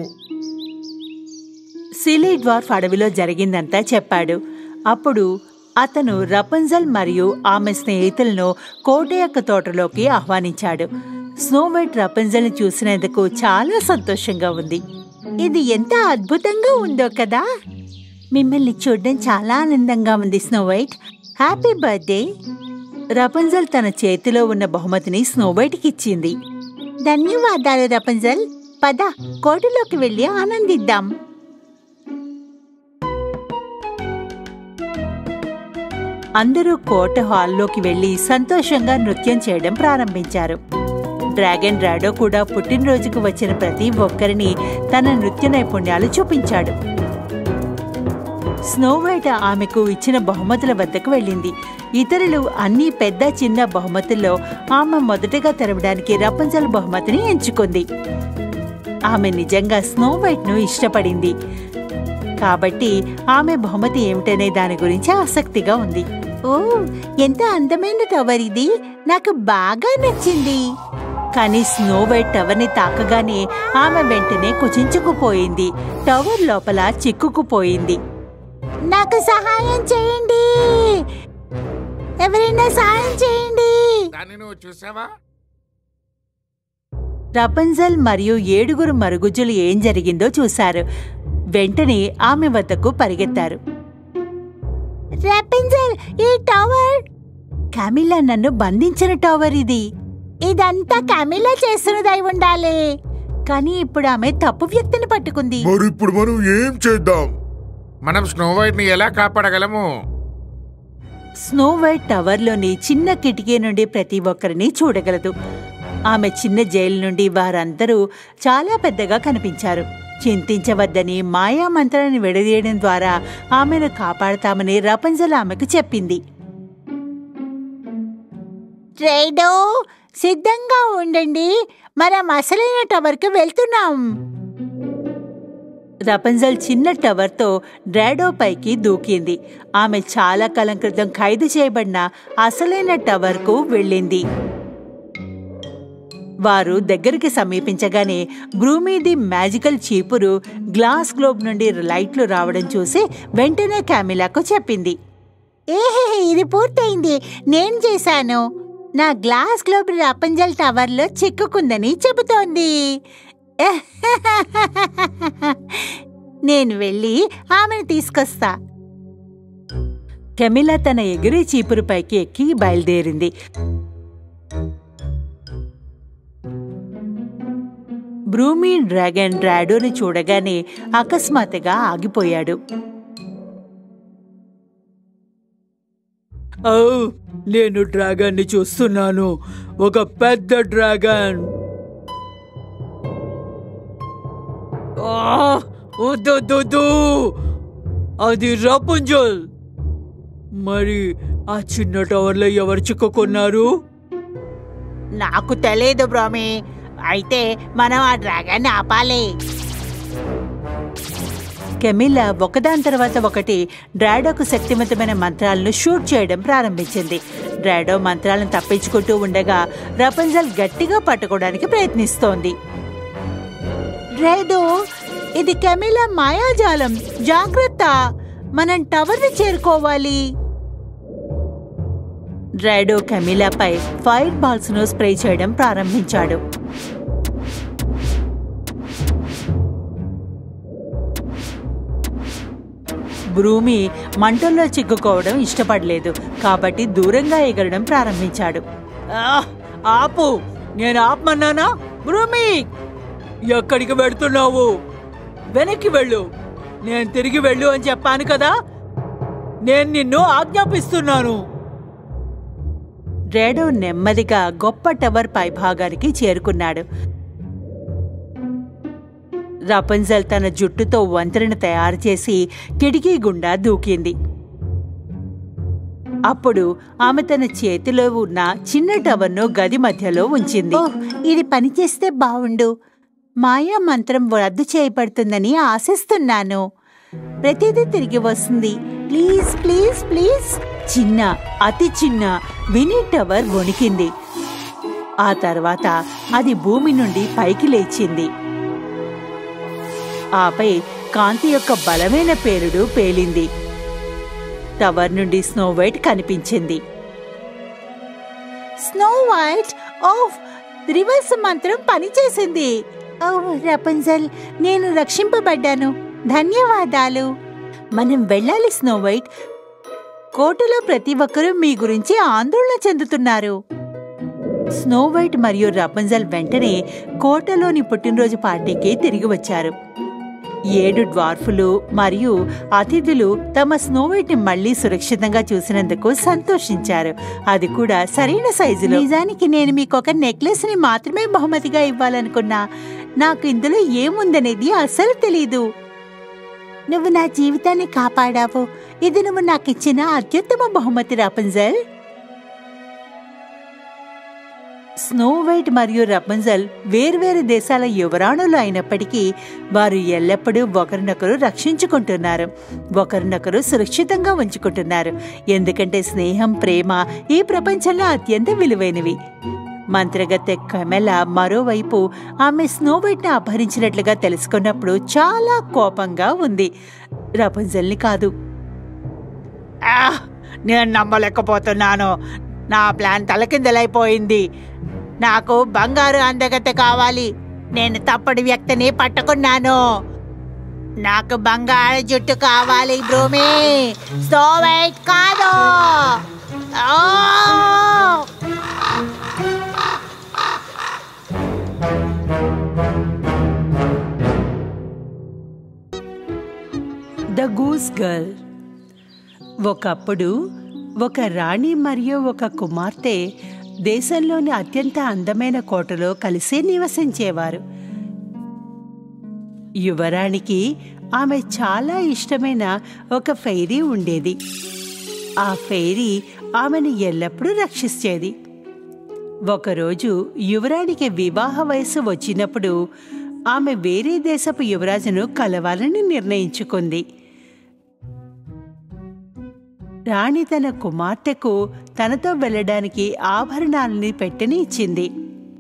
సిలీ డ్వార్ఫ్ అడవిలో జరిగిందంతా చెప్పాడు అప్పుడు అతను రపంజల్ మరియు ఆమె స్నేహితులను కోట యొక్క తోటలోకి ఆహ్వానించాడు స్నోవైట్ రపంజల్ని చూసినందుకు చాలా సంతోషంగా ఉంది ఇది ఎంత అద్భుతంగా ఉందో కదా మిమ్మల్ని చూడడం చాలా ఆనందంగా ఉంది స్నోవైట్ హ్యాపీ బర్త్డే రపంజల్ తన చేతిలో ఉన్న బహుమతిని స్నోవైట్కి ఇచ్చింది ధన్యవాదాలు రపంజల్ పద కోటలోకి వెళ్ళి ఆనందిద్దాం అందరూ కోట హాల్లోకి వెళ్లి సంతోషంగా నృత్యం చేయడం ప్రారంభించారు డ్రాగన్ రాడో కూడా పుట్టినరోజుకు వచ్చిన ప్రతి ఒక్కరిని తన నృత్య నైపుణ్యాలు చూపించాడు స్నోవైట్ ఆమెకు ఇచ్చిన బహుమతుల వద్దకు వెళ్ళింది ఇతరులు అన్ని పెద్ద చిన్న బహుమతుల్లో ఆమె మొదటగా తెరవడానికి రపంజల్ బహుమతిని ఎంచుకుంది ఆమె నిజంగా స్నోవైట్ను ఇష్టపడింది కాబట్టి ఆమె బహుమతి ఏమిటనే దాని గురించి ఆసక్తిగా ఉంది ఓ ఎంత అందమైన టవర్ ఇది నాకు బాగా నచ్చింది కానీ స్నో వైట్ టవర్ని తాకగానే ఆమె వెంటనే కుచించుకుపోయింది టవర్ లోపల చిక్కుకుపోయింది నాకు సహాయం చేయండి ఎవరైనా సహాయం చేయండి దాన్ని నువ్వు చూసావా రపంజల్ మరియు ఏడుగురు మరుగుజ్జులు ఏం జరిగిందో చూశారు వెంటనే ఆమె వద్దకు పరిగెత్తారు రపంజల్ ఈ టవర్ కామిలా నన్ను బంధించిన టవర్ ఇది ఇదంతా కామిలా చేస్తున్నదై ఉండాలి కానీ ఇప్పుడు ఆమె తప్పు వ్యక్తిని పట్టుకుంది మరి ఇప్పుడు మనం ఏం చేద్దాం మనం స్నో వైట్ ని ఎలా కాపాడగలము స్నో వైట్ టవర్లోని చిన్న కిటికీ నుండి ప్రతి ఒక్కరిని చూడగలదు ఆమె చిన్న జైలు నుండి వారందరూ చాలా పెద్దగా కనిపించారు చింతించవద్దని మాయా మంత్రాన్ని విడదీయడం ద్వారా ఆమెను కాపాడతామని రపంజల్ ఆమెకు చెప్పింది రైడో సిద్ధంగా ఉండండి మనం అసలైన టవర్కి వెళ్తున్నాం రపంజల్ చిన్న టవర్తో డ్రాడో పైకి దూకింది ఆమె చాలా కాలం క్రితం ఖైదు చేయబడిన అసలైన టవర్కు వెళ్ళింది వారు దగ్గరికి సమీపించగానే బ్రూమీది మ్యాజికల్ చీపురు గ్లాస్ గ్లోబ్ నుండి లైట్లు రావడం చూసి వెంటనే క్యామిలాకు చెప్పింది ఏహే ఇది పూర్తయింది నేను చేశాను నా గ్లాస్ గ్లోబ్ రపంజల్ టవర్లో చిక్కుకుందని చెబుతోంది నేను వెళ్ళి ఆమెను తీసుకొస్తా కెమిలా తన ఎగిరే చీపురు పైకి ఎక్కి బయలుదేరింది బ్రూమీ డ్రాగన్ డ్రాడోని చూడగానే అకస్మాత్తుగా ఆగిపోయాడు ఓ నేను డ్రాగన్ని చూస్తున్నాను ఒక పెద్ద డ్రాగన్ ఆ, వద్దు, వద్దు, వద్దు. అది రపుంజల్ మరి ఆ చిన్న టవర్లో ఎవరు చిక్కుకున్నారు నాకు తెలియదు బ్రోమి అయితే మనం ఆ డ్రాగన్ ఆపాలి కెమిలా ఒకదాని తర్వాత ఒకటి డ్రాడోకు శక్తివంతమైన మంత్రాలను షూట్ చేయడం ప్రారంభించింది డ్రాడో మంత్రాలను తప్పించుకుంటూ ఉండగా రపంజల్ గట్టిగా పట్టుకోవడానికి ప్రయత్నిస్తోంది డ్రాడో ఇది కెమిలా మాయాజాలం జాగ్రత్త మనం టవర్ని చేరుకోవాలి డ్రాడో కెమిలాపై ఫైర్ బాల్స్ ను స్ప్రే చేయడం ప్రారంభించాడు బ్రూమి మంటల్లో చిక్కుకోవడం ఇష్టపడలేదు కాబట్టి దూరంగా ఎగరడం ప్రారంభించాడు ఆ, ఆపు నేను ఆపమన్నానా భూమి ఎక్కడికి వెళ్తున్నావు వెనక్కి వెళ్ళు నేను తిరిగి వెళ్ళు అని చెప్పాను కదా నేను నిన్ను ఆజ్ఞాపిస్తున్నాను డ్రాడో నెమ్మదిగా గొప్ప టవర్ పైభాగానికి చేరుకున్నాడు రపంజల్ తన జుట్టుతో వంతెనను తయారు చేసి కిటికీ గుండా దూకింది అప్పుడు ఆమె తన చేతిలో ఉన్న చిన్న టవర్ను గది మధ్యలో ఉంచింది ఇది పనిచేస్తే బావుండు మాయా మంత్రం రద్దు చేయబడుతుందని ఆశిస్తున్నాను ప్రతిదీ తిరిగి వస్తుంది ప్లీజ్ ప్లీజ్ ప్లీజ్ చిన్న అతి చిన్న వినీ టవర్ వణికింది ఆ తర్వాత అది భూమి నుండి పైకి లేచింది ఆపై కాంతి యొక్క బలమైన పేలుడు పేలింది టవర్ నుండి స్నో వైట్ కనిపించింది స్నో వైట్ ఓహ్ రివర్స్ మంత్రం పనిచేసింది ఓ రపంజల్ నేను రక్షింపబడ్డాను ధన్యవాదాలు మనం వెళ్ళాలి స్నో వైట్ కోటలో ప్రతి ఒక్కరూ మీ గురించి ఆందోళన చెందుతున్నారు స్నో వైట్ మరియు రపంజల్ వెంటనే కోటలోని పుట్టినరోజు పార్టీకి తిరిగి వచ్చారు ఏడు డ్వార్ఫులు మరియు అతిథులు తమ స్నోవైట్ ని మళ్ళీ సురక్షితంగా చూసినందుకు సంతోషించారు అది కూడా సరైన సైజులో నిజానికి నేను మీకు ఒక నెక్లెస్ ని మాత్రమే బహుమతిగా ఇవ్వాలనుకున్నా నాకు ఇందులో ఏముందనేది అసలు తెలీదు నువ్వు నా జీవితాన్ని కాపాడావు ఇది నువ్వు నాకు ఇచ్చిన అత్యుత్తమ బహుమతి రాపంజల్ స్నో వైట్ మరియు రపంజల్ వేర్వేరు దేశాల యువరాణులు అయినప్పటికీ వారు ఎల్లప్పుడూ ఒకరినొకరు రక్షించుకుంటున్నారు ఒకరినొకరు సురక్షితంగా ఉంచుకుంటున్నారు ఎందుకంటే స్నేహం ప్రేమ ఈ ప్రపంచంలో అత్యంత విలువైనవి మంత్రగత్తె కమెల మరోవైపు ఆమె స్నో వైట్ని అపహరించినట్లుగా తెలుసుకున్నప్పుడు చాలా కోపంగా ఉంది రపంజల్ని కాదు ఆహ్! నేను నమ్మలేకపోతున్నాను నా ప్లాన్ తలకిందలైపోయింది నాకు బంగారు అందగత కావాలి నేను తప్పటి వ్యక్తిని పట్టుకున్నాను నాకు బంగారు జుట్టు కావాలి భూమి స్టోవైట్ కాదు ఓ! ద గూస్ గర్ల్ ఒకప్పుడు ఒక రాణి మరియు ఒక కుమార్తె దేశంలోని అత్యంత అందమైన కోటలో కలిసి నివసించేవారు యువరాణికి ఆమె చాలా ఇష్టమైన ఒక ఫెయిరీ ఉండేది ఆ ఫెయిరీ ఆమెను ఎల్లప్పుడూ రక్షించేది ఒకరోజు యువరాణికి వివాహ వయస్సు వచ్చినప్పుడు ఆమె వేరే దేశపు యువరాజును కలవాలని నిర్ణయించుకుంది రాణి తన కుమార్తెకు తనతో వెళ్ళడానికి ఆభరణాలని పెట్టని ఇచ్చింది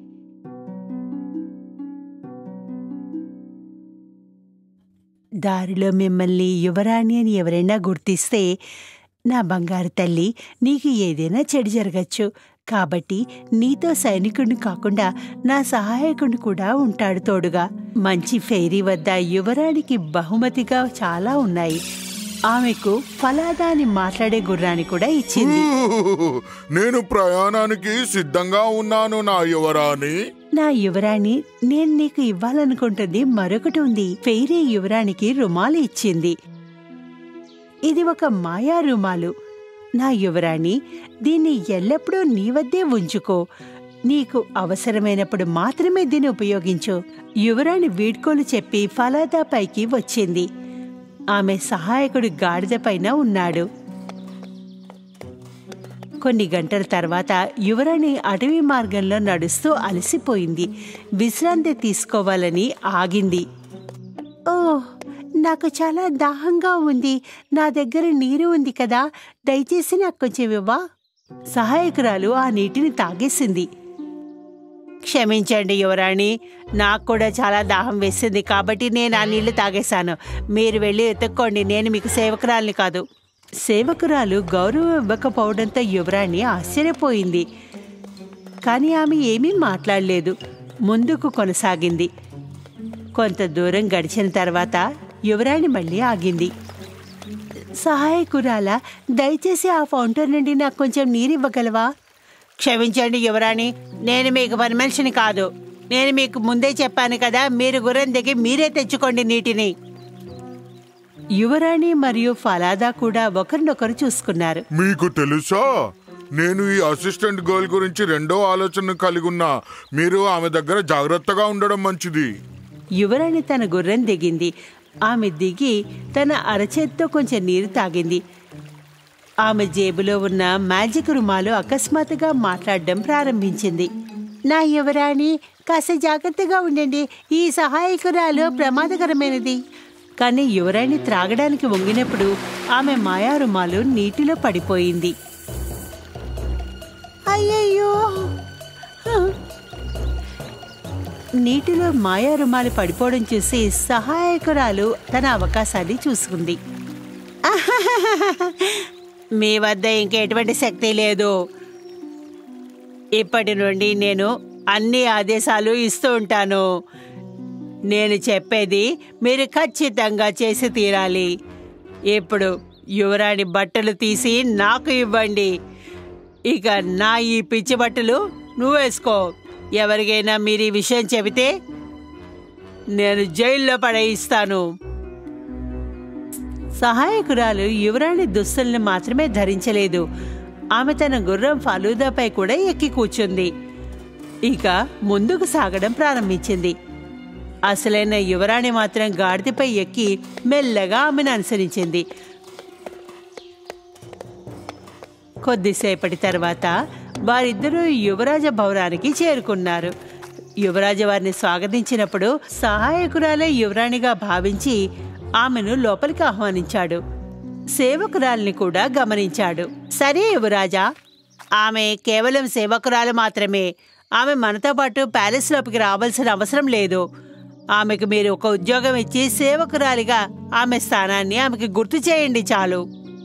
దారిలో మిమ్మల్ని యువరాణి అని ఎవరైనా గుర్తిస్తే నా బంగారు తల్లి నీకు ఏదైనా చెడు జరగచ్చు కాబట్టి నీతో సైనికుడిని కాకుండా నా సహాయకుడిని కూడా ఉంటాడు తోడుగా మంచి ఫెయిరీ వద్ద యువరాణికి బహుమతిగా చాలా ఉన్నాయి ఆమెకు ఫలాదా అని మాట్లాడే గుర్రాన్ని కూడా ఇచ్చింది నేను ప్రయాణానికి సిద్ధంగా ఉన్నాను నా యువరాణి నా యువరాణి నేను నీకు ఇవ్వాలనుకుంటుంది మరొకటి ఉంది ఫెయిరీ యువరాణికి రుమాలు ఇచ్చింది ఇది ఒక మాయా రుమాలు నా యువరాణి దీన్ని ఎల్లప్పుడూ నీ వద్దే ఉంచుకో నీకు అవసరమైనప్పుడు మాత్రమే దీన్ని ఉపయోగించు యువరాణి వీడ్కోలు చెప్పి ఫలాదా పైకి వచ్చింది ఆమె సహాయకుడి గాడిద పైన ఉన్నాడు కొన్ని గంటల తర్వాత యువరాణి అటవీ మార్గంలో నడుస్తూ అలసిపోయింది విశ్రాంతి తీసుకోవాలని ఆగింది ఓ నాకు చాలా దాహంగా ఉంది నా దగ్గర నీరు ఉంది కదా దయచేసి నాకు కొంచెం ఇవ్వా సహాయకురాలు ఆ నీటిని తాగేసింది క్షమించండి యువరాణి నాకు కూడా చాలా దాహం వేసింది కాబట్టి నేను ఆ నీళ్లు తాగేశాను మీరు వెళ్ళి ఎత్తుక్కోండి నేను మీకు సేవకురాల్ని కాదు సేవకురాలు గౌరవం ఇవ్వకపోవడంతో యువరాణి ఆశ్చర్యపోయింది కానీ ఆమె ఏమీ మాట్లాడలేదు ముందుకు కొనసాగింది కొంత దూరం గడిచిన తర్వాత యువరాణి మళ్ళీ ఆగింది సహాయకురాల దయచేసి ఆ ఫౌంటైన్ నుండి నాకు కొంచెం నీరు ఇవ్వగలవా క్షమించండి యువరాణి నేను మీకు పని మనిషిని కాదు నేను మీకు ముందే చెప్పాను కదా మీరు గుర్రం దిగి మీరే తెచ్చుకోండి నీటిని యువరాణి మరియు ఫలాదా కూడా ఒకరినొకరు చూసుకున్నారు మీకు తెలుసా నేను ఈ అసిస్టెంట్ గర్ల్ గురించి రెండో ఆలోచన కలిగి ఉన్నా మీరు ఆమె దగ్గర జాగ్రత్తగా ఉండడం మంచిది యువరాణి తన గుర్రం దిగింది ఆమె దిగి తన అరచేత్తో కొంచెం నీరు తాగింది ఆమె జేబులో ఉన్న మ్యాజిక్ రుమాలు అకస్మాత్తుగా మాట్లాడడం ప్రారంభించింది నా యువరాణి కాస్త జాగ్రత్తగా ఉండండి ఈ సహాయకురాలు ప్రమాదకరమైనది కానీ యువరాణి త్రాగడానికి వంగినప్పుడు ఆమె మాయా రుమాలు నీటిలో పడిపోయింది అయ్యయ్యో నీటిలో మాయా రుమాలు పడిపోవడం చూసి సహాయకురాలు తన అవకాశాన్ని చూసుకుంది మీ వద్ద ఇంకెటువంటి శక్తి లేదు ఇప్పటి నుండి నేను అన్ని ఆదేశాలు ఇస్తూ ఉంటాను నేను చెప్పేది మీరు ఖచ్చితంగా చేసి తీరాలి ఇప్పుడు యువరాణి బట్టలు తీసి నాకు ఇవ్వండి ఇక నా ఈ పిచ్చి బట్టలు నువ్వు వేసుకో ఎవరికైనా మీరు ఈ విషయం చెబితే నేను జైల్లో పడేయిస్తాను సహాయకురాలు యువరాణి దుస్తుల్ని మాత్రమే ధరించలేదు ఆమె తన గుర్రం ఫలూదాపై కూడా ఎక్కి కూర్చుంది ఇక ముందుకు సాగడం ప్రారంభించింది అసలైన యువరాణి మాత్రం గాడిదపై ఎక్కి మెల్లగా ఆమెను అనుసరించింది కొద్దిసేపటి తర్వాత వారిద్దరూ యువరాజ భవనానికి చేరుకున్నారు యువరాజు వారిని స్వాగతించినప్పుడు సహాయకురాలే యువరాణిగా భావించి ఆమెను లోపలికి ఆహ్వానించాడు సేవకురాల్ని కూడా గమనించాడు సరే యువరాజా ఆమె కేవలం సేవకురాలు మాత్రమే ఆమె మనతో పాటు ప్యాలెస్ లోపలికి రావాల్సిన అవసరం లేదు ఆమెకు మీరు ఒక ఉద్యోగం ఇచ్చి సేవకురాలిగా ఆమె స్థానాన్ని ఆమెకి గుర్తు చేయండి చాలు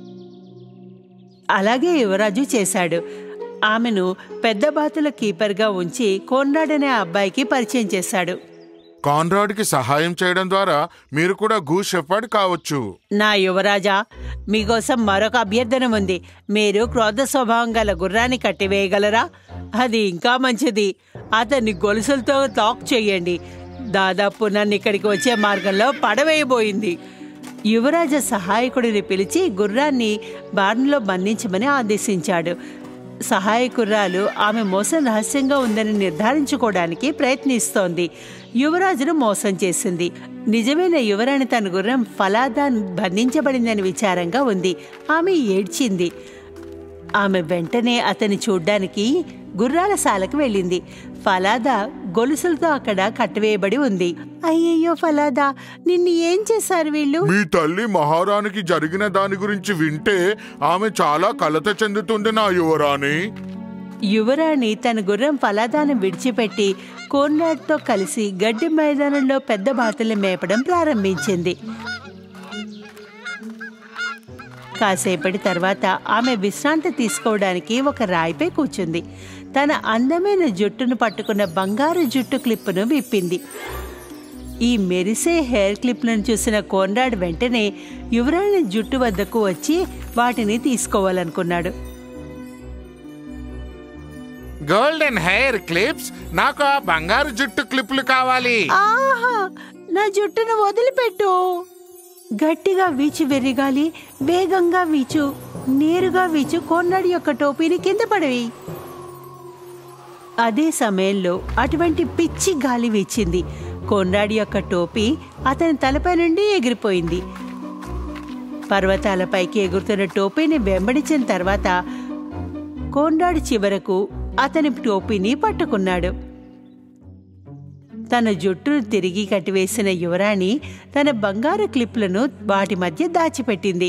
అలాగే యువరాజు చేశాడు ఆమెను పెద్ద బాతుల కీపర్గా ఉంచి కోన్రాడ్ అనే అబ్బాయికి పరిచయం చేశాడు కాన్రాడ్కి సహాయం చేయడం ద్వారా మీరు కూడా గూ షెఫర్డ్ కావచ్చు నా యువరాజా మీకోసం మరొక అభ్యర్థన ఉంది మీరు క్రోధ స్వభావం గల గుర్రాన్ని కట్టివేయగలరా అది ఇంకా మంచిది అతన్ని గొలుసులతో తాక్ చేయండి దాదాపు నన్ను ఇక్కడికి వచ్చే మార్గంలో పడవేయబోయింది యువరాజ సహాయకుడిని పిలిచి గుర్రాన్ని బార్న్లో బంధించమని ఆదేశించాడు సహాయకుర్రాలు ఆమె మోసం రహస్యంగా ఉందని నిర్ధారించుకోవడానికి ప్రయత్నిస్తోంది యువరాజును మోసం చేసింది నిజమైన యువరాణి తన గుర్రం ఫలాదా బంధించబడిందని విచారంగా ఉంది ఆమె ఏడ్చింది ఆమె వెంటనే అతన్ని చూడ్డానికి గుర్రాల శాలకు వెళ్ళింది ఫలాదా గొలుసులతో అక్కడ కట్టివేయబడి ఉంది అయ్యయ్యో ఫలాదా నిన్ను ఏం చేశారు వీళ్ళు మీ తల్లి మహారాణికి జరిగిన దాని గురించి వింటే ఆమె చాలా కలత చెందుతుంది నా యువరాణి యువరాణి తన గుర్రం ఫలాదాను విడిచిపెట్టి కోర్నాడ్తో కలిసి గడ్డి మైదానంలో పెద్ద బాతుల్ని మేపడం ప్రారంభించింది కాసేపటి తర్వాత ఆమె విశ్రాంతి తీసుకోవడానికి ఒక రాయిపై కూర్చుంది తన అందమైన జుట్టును పట్టుకున్న బంగారు జుట్టు క్లిప్పును విప్పింది ఈ మెరిసే హెయిర్ క్లిప్లను చూసిన కోన్రాడ్ వెంటనే యువరాణి జుట్టు వద్దకు వచ్చి వాటిని తీసుకోవాలనుకున్నాడు గోల్డెన్ హెయిర్ క్లిప్స్ నాకు ఆ బంగారు జుట్టు క్లిప్లు కావాలి ఆహా నా జుట్టును వదిలిపెట్టు గట్టిగా వీచు వెర్రిగాలి వేగంగా వీచు నేరుగా వీచు కొన్నాడి యొక్క టోపీని కింద పడవి అదే సమయంలో అటువంటి పిచ్చి గాలి వీచింది కొన్నాడి యొక్క టోపీ అతని తలపై నుండి ఎగిరిపోయింది పర్వతాలపైకి ఎగురుతున్న టోపీని వెంబడించిన తర్వాత కోండాడు చివరకు అతని టోపీని పట్టుకున్నాడు తన జుట్టును తిరిగి కట్టివేసిన యువరాణి తన బంగారు క్లిప్లను వాటి మధ్య దాచిపెట్టింది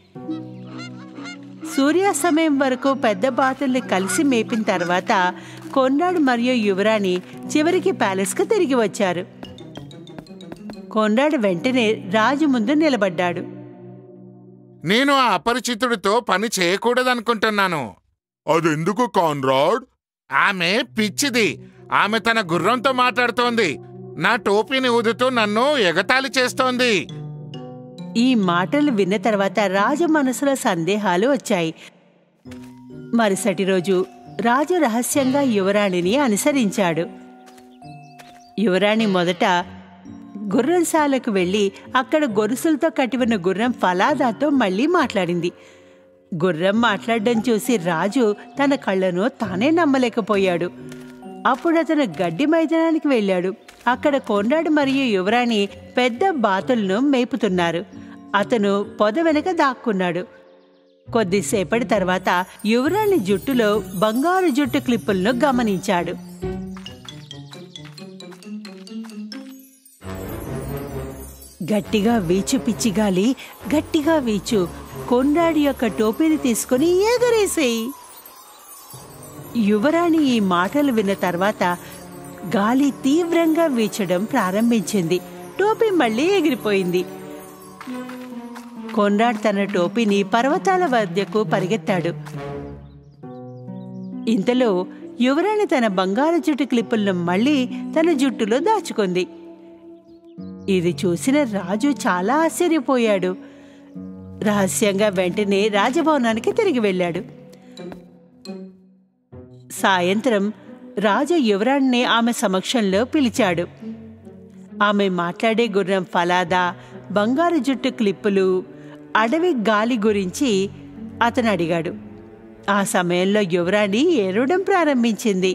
సూర్యాస్తమయం వరకు పెద్ద బాతుల్ని కలిసి మేపిన తర్వాత కొన్నాడు మరియు యువరాణి చివరికి ప్యాలెస్కు తిరిగి వచ్చారు కొన్నాడు వెంటనే రాజు ముందు నిలబడ్డాడు నేను ఆ అపరిచితుడితో పని చేయకూడదనుకుంటున్నాను అదెందుకు కాన్రాడ్ ఆమె పిచ్చిది ఆమె తన గుర్రంతో మాట్లాడుతోంది నా టోపీని ఊదుతూ నన్ను ఎగతాళి చేస్తోంది ఈ మాటలు విన్న తర్వాత రాజు మనసులో సందేహాలు వచ్చాయి మరుసటి రోజు రాజు రహస్యంగా యువరాణిని అనుసరించాడు యువరాణి మొదట గుర్రంశాలకు వెళ్ళి అక్కడ గొలుసులతో కట్టి ఉన్న గుర్రం ఫలాదాతో మళ్ళీ మాట్లాడింది గుర్రం మాట్లాడడం చూసి రాజు తన కళ్ళను తానే నమ్మలేకపోయాడు అప్పుడు అతను గడ్డి మైదానానికి వెళ్ళాడు అక్కడ కొండాడు మరియు యువరాణి పెద్ద బాతులను మేపుతున్నారు అతను పొద వెనక దాక్కున్నాడు కొద్దిసేపటి తర్వాత యువరాణి జుట్టులో బంగారు జుట్టు క్లిప్పులను గమనించాడు గట్టిగా వీచు పిచ్చిగాలి గట్టిగా వీచు కొండాడి యొక్క టోపీని తీసుకుని ఎగరేసేయి యువరాణి ఈ మాటలు విన్న తర్వాత గాలి తీవ్రంగా వీచడం ప్రారంభించింది టోపీ మళ్ళీ ఎగిరిపోయింది కొండాడ్ తన టోపీని పర్వతాల వద్దకు పరిగెత్తాడు ఇంతలో యువరాణి తన బంగారు జుట్టు క్లిప్పులను మళ్ళీ తన జుట్టులో దాచుకుంది ఇది చూసిన రాజు చాలా ఆశ్చర్యపోయాడు రహస్యంగా వెంటనే రాజభవనానికి తిరిగి వెళ్ళాడు సాయంత్రం రాజు యువరాణ్ణి ఆమె సమక్షంలో పిలిచాడు ఆమె మాట్లాడే గుర్రం ఫలాదా బంగారు జుట్టు క్లిప్పులు అడవి గాలి గురించి అతను అడిగాడు ఆ సమయంలో యువరాణి ఏడవడం ప్రారంభించింది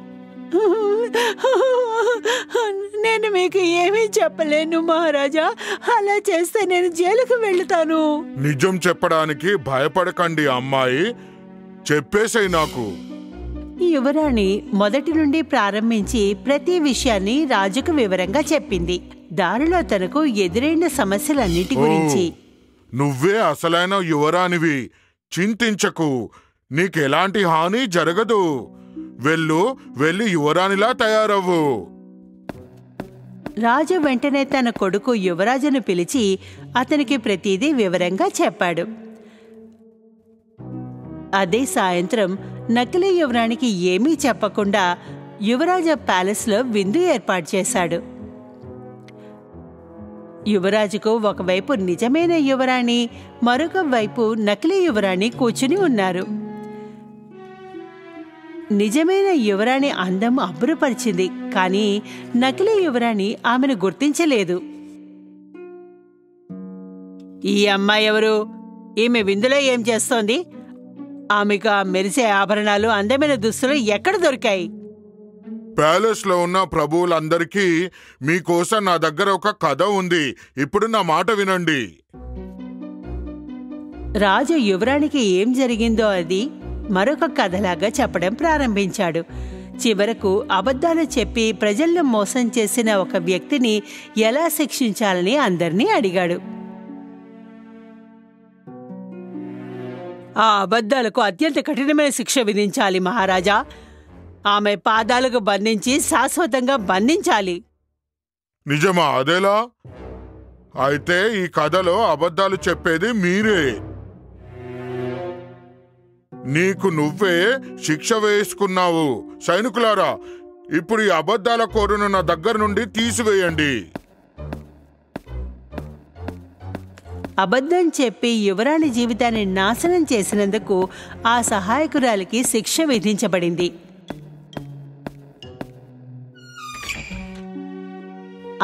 నేను మీకు ఏమీ చెప్పలేను మహారాజా అలా చేస్తే నేను జైలుకు వెళ్తాను నిజం చెప్పడానికి భయపడకండి అమ్మాయి చెప్పేసేయ్ నాకు యువరాణి మొదటి నుండి ప్రారంభించి ప్రతి విషయాన్ని రాజుకు వివరంగా చెప్పింది దానిలో తనకు ఎదురైన సమస్యలన్నిటి గురించి నువ్వే అసలైన యువరానివి చింతించకు నీకెలాంటి హాని జరగదు వెళ్ళు వెళ్ళి యువరానిలా తయారవ్వు రాజు వెంటనే తన కొడుకు యువరాజును పిలిచి అతనికి ప్రతిదీ వివరంగా చెప్పాడు అదే సాయంత్రం నకిలీ యువరానికి ఏమీ చెప్పకుండా యువరాజ ప్యాలెస్లో విందు ఏర్పాటు చేశాడు యువరాజుకు ఒకవైపు నిజమైన యువరాణి మరొక వైపు నకిలీ యువరాణి కూర్చుని ఉన్నారు నిజమైన యువరాణి అందం అబ్బురపరిచింది కానీ నకిలీ యువరాణి ఆమెను గుర్తించలేదు ఈ అమ్మాయి ఎవరు ఈమె విందులో ఏం చేస్తోంది ఆమెకు ఆ మెరిసే ఆభరణాలు అందమైన దుస్తులు ఎక్కడ దొరికాయి ప్యాలెస్ లో ఉన్న ప్రభువులందరికీ మీకోసం నా దగ్గర ఒక కథ ఉంది ఇప్పుడు నా మాట వినండి రాజు యువరానికి ఏం జరిగిందో అది మరొక కథలాగా చెప్పడం ప్రారంభించాడు చివరకు అబద్ధాలు చెప్పి ప్రజలను మోసం చేసిన ఒక వ్యక్తిని ఎలా శిక్షించాలని అందర్నీ అడిగాడు ఆ అబద్ధాలకు అత్యంత కఠినమైన శిక్ష విధించాలి మహారాజా ఆమె పాదాలకు బంధించి శాశ్వతంగా బంధించాలి నిజమా అదేలా అయితే ఈ కథలో అబద్ధాలు చెప్పేది మీరే నీకు నువ్వే శిక్ష వేసుకున్నావు సైనికులారా ఇప్పుడు ఈ అబద్ధాల కోరును నా దగ్గర నుండి తీసివేయండి అబద్ధం చెప్పి యువరాణి జీవితాన్ని నాశనం చేసినందుకు ఆ సహాయకురాలికి శిక్ష విధించబడింది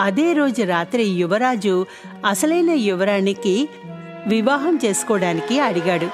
అదే రోజు రాత్రి యువరాజు అసలైన యువరాణికి వివాహం చేసుకోవడానికి అడిగాడు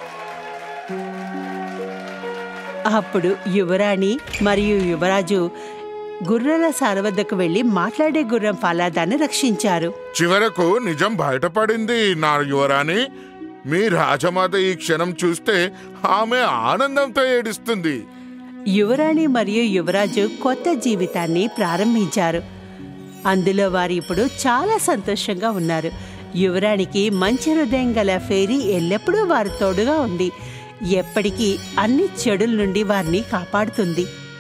అప్పుడు యువరాణి మరియు యువరాజు గుర్రాల సార వద్దకు వెళ్లి మాట్లాడే గుర్రం ఫలాదాన్ని రక్షించారు చివరకు నిజం బయటపడింది నా యువరాణి మీ రాజమాత ఈ క్షణం చూస్తే ఆమె ఆనందంతో ఏడుస్తుంది యువరాణి మరియు యువరాజు కొత్త జీవితాన్ని ప్రారంభించారు అందులో వారు ఇప్పుడు చాలా సంతోషంగా ఉన్నారు యువరాణికి మంచి హృదయం గల ఫేరీ ఎల్లప్పుడూ వారి తోడుగా ఉంది ఎప్పటికీ అన్ని చెడుల నుండి వారిని కాపాడుతుంది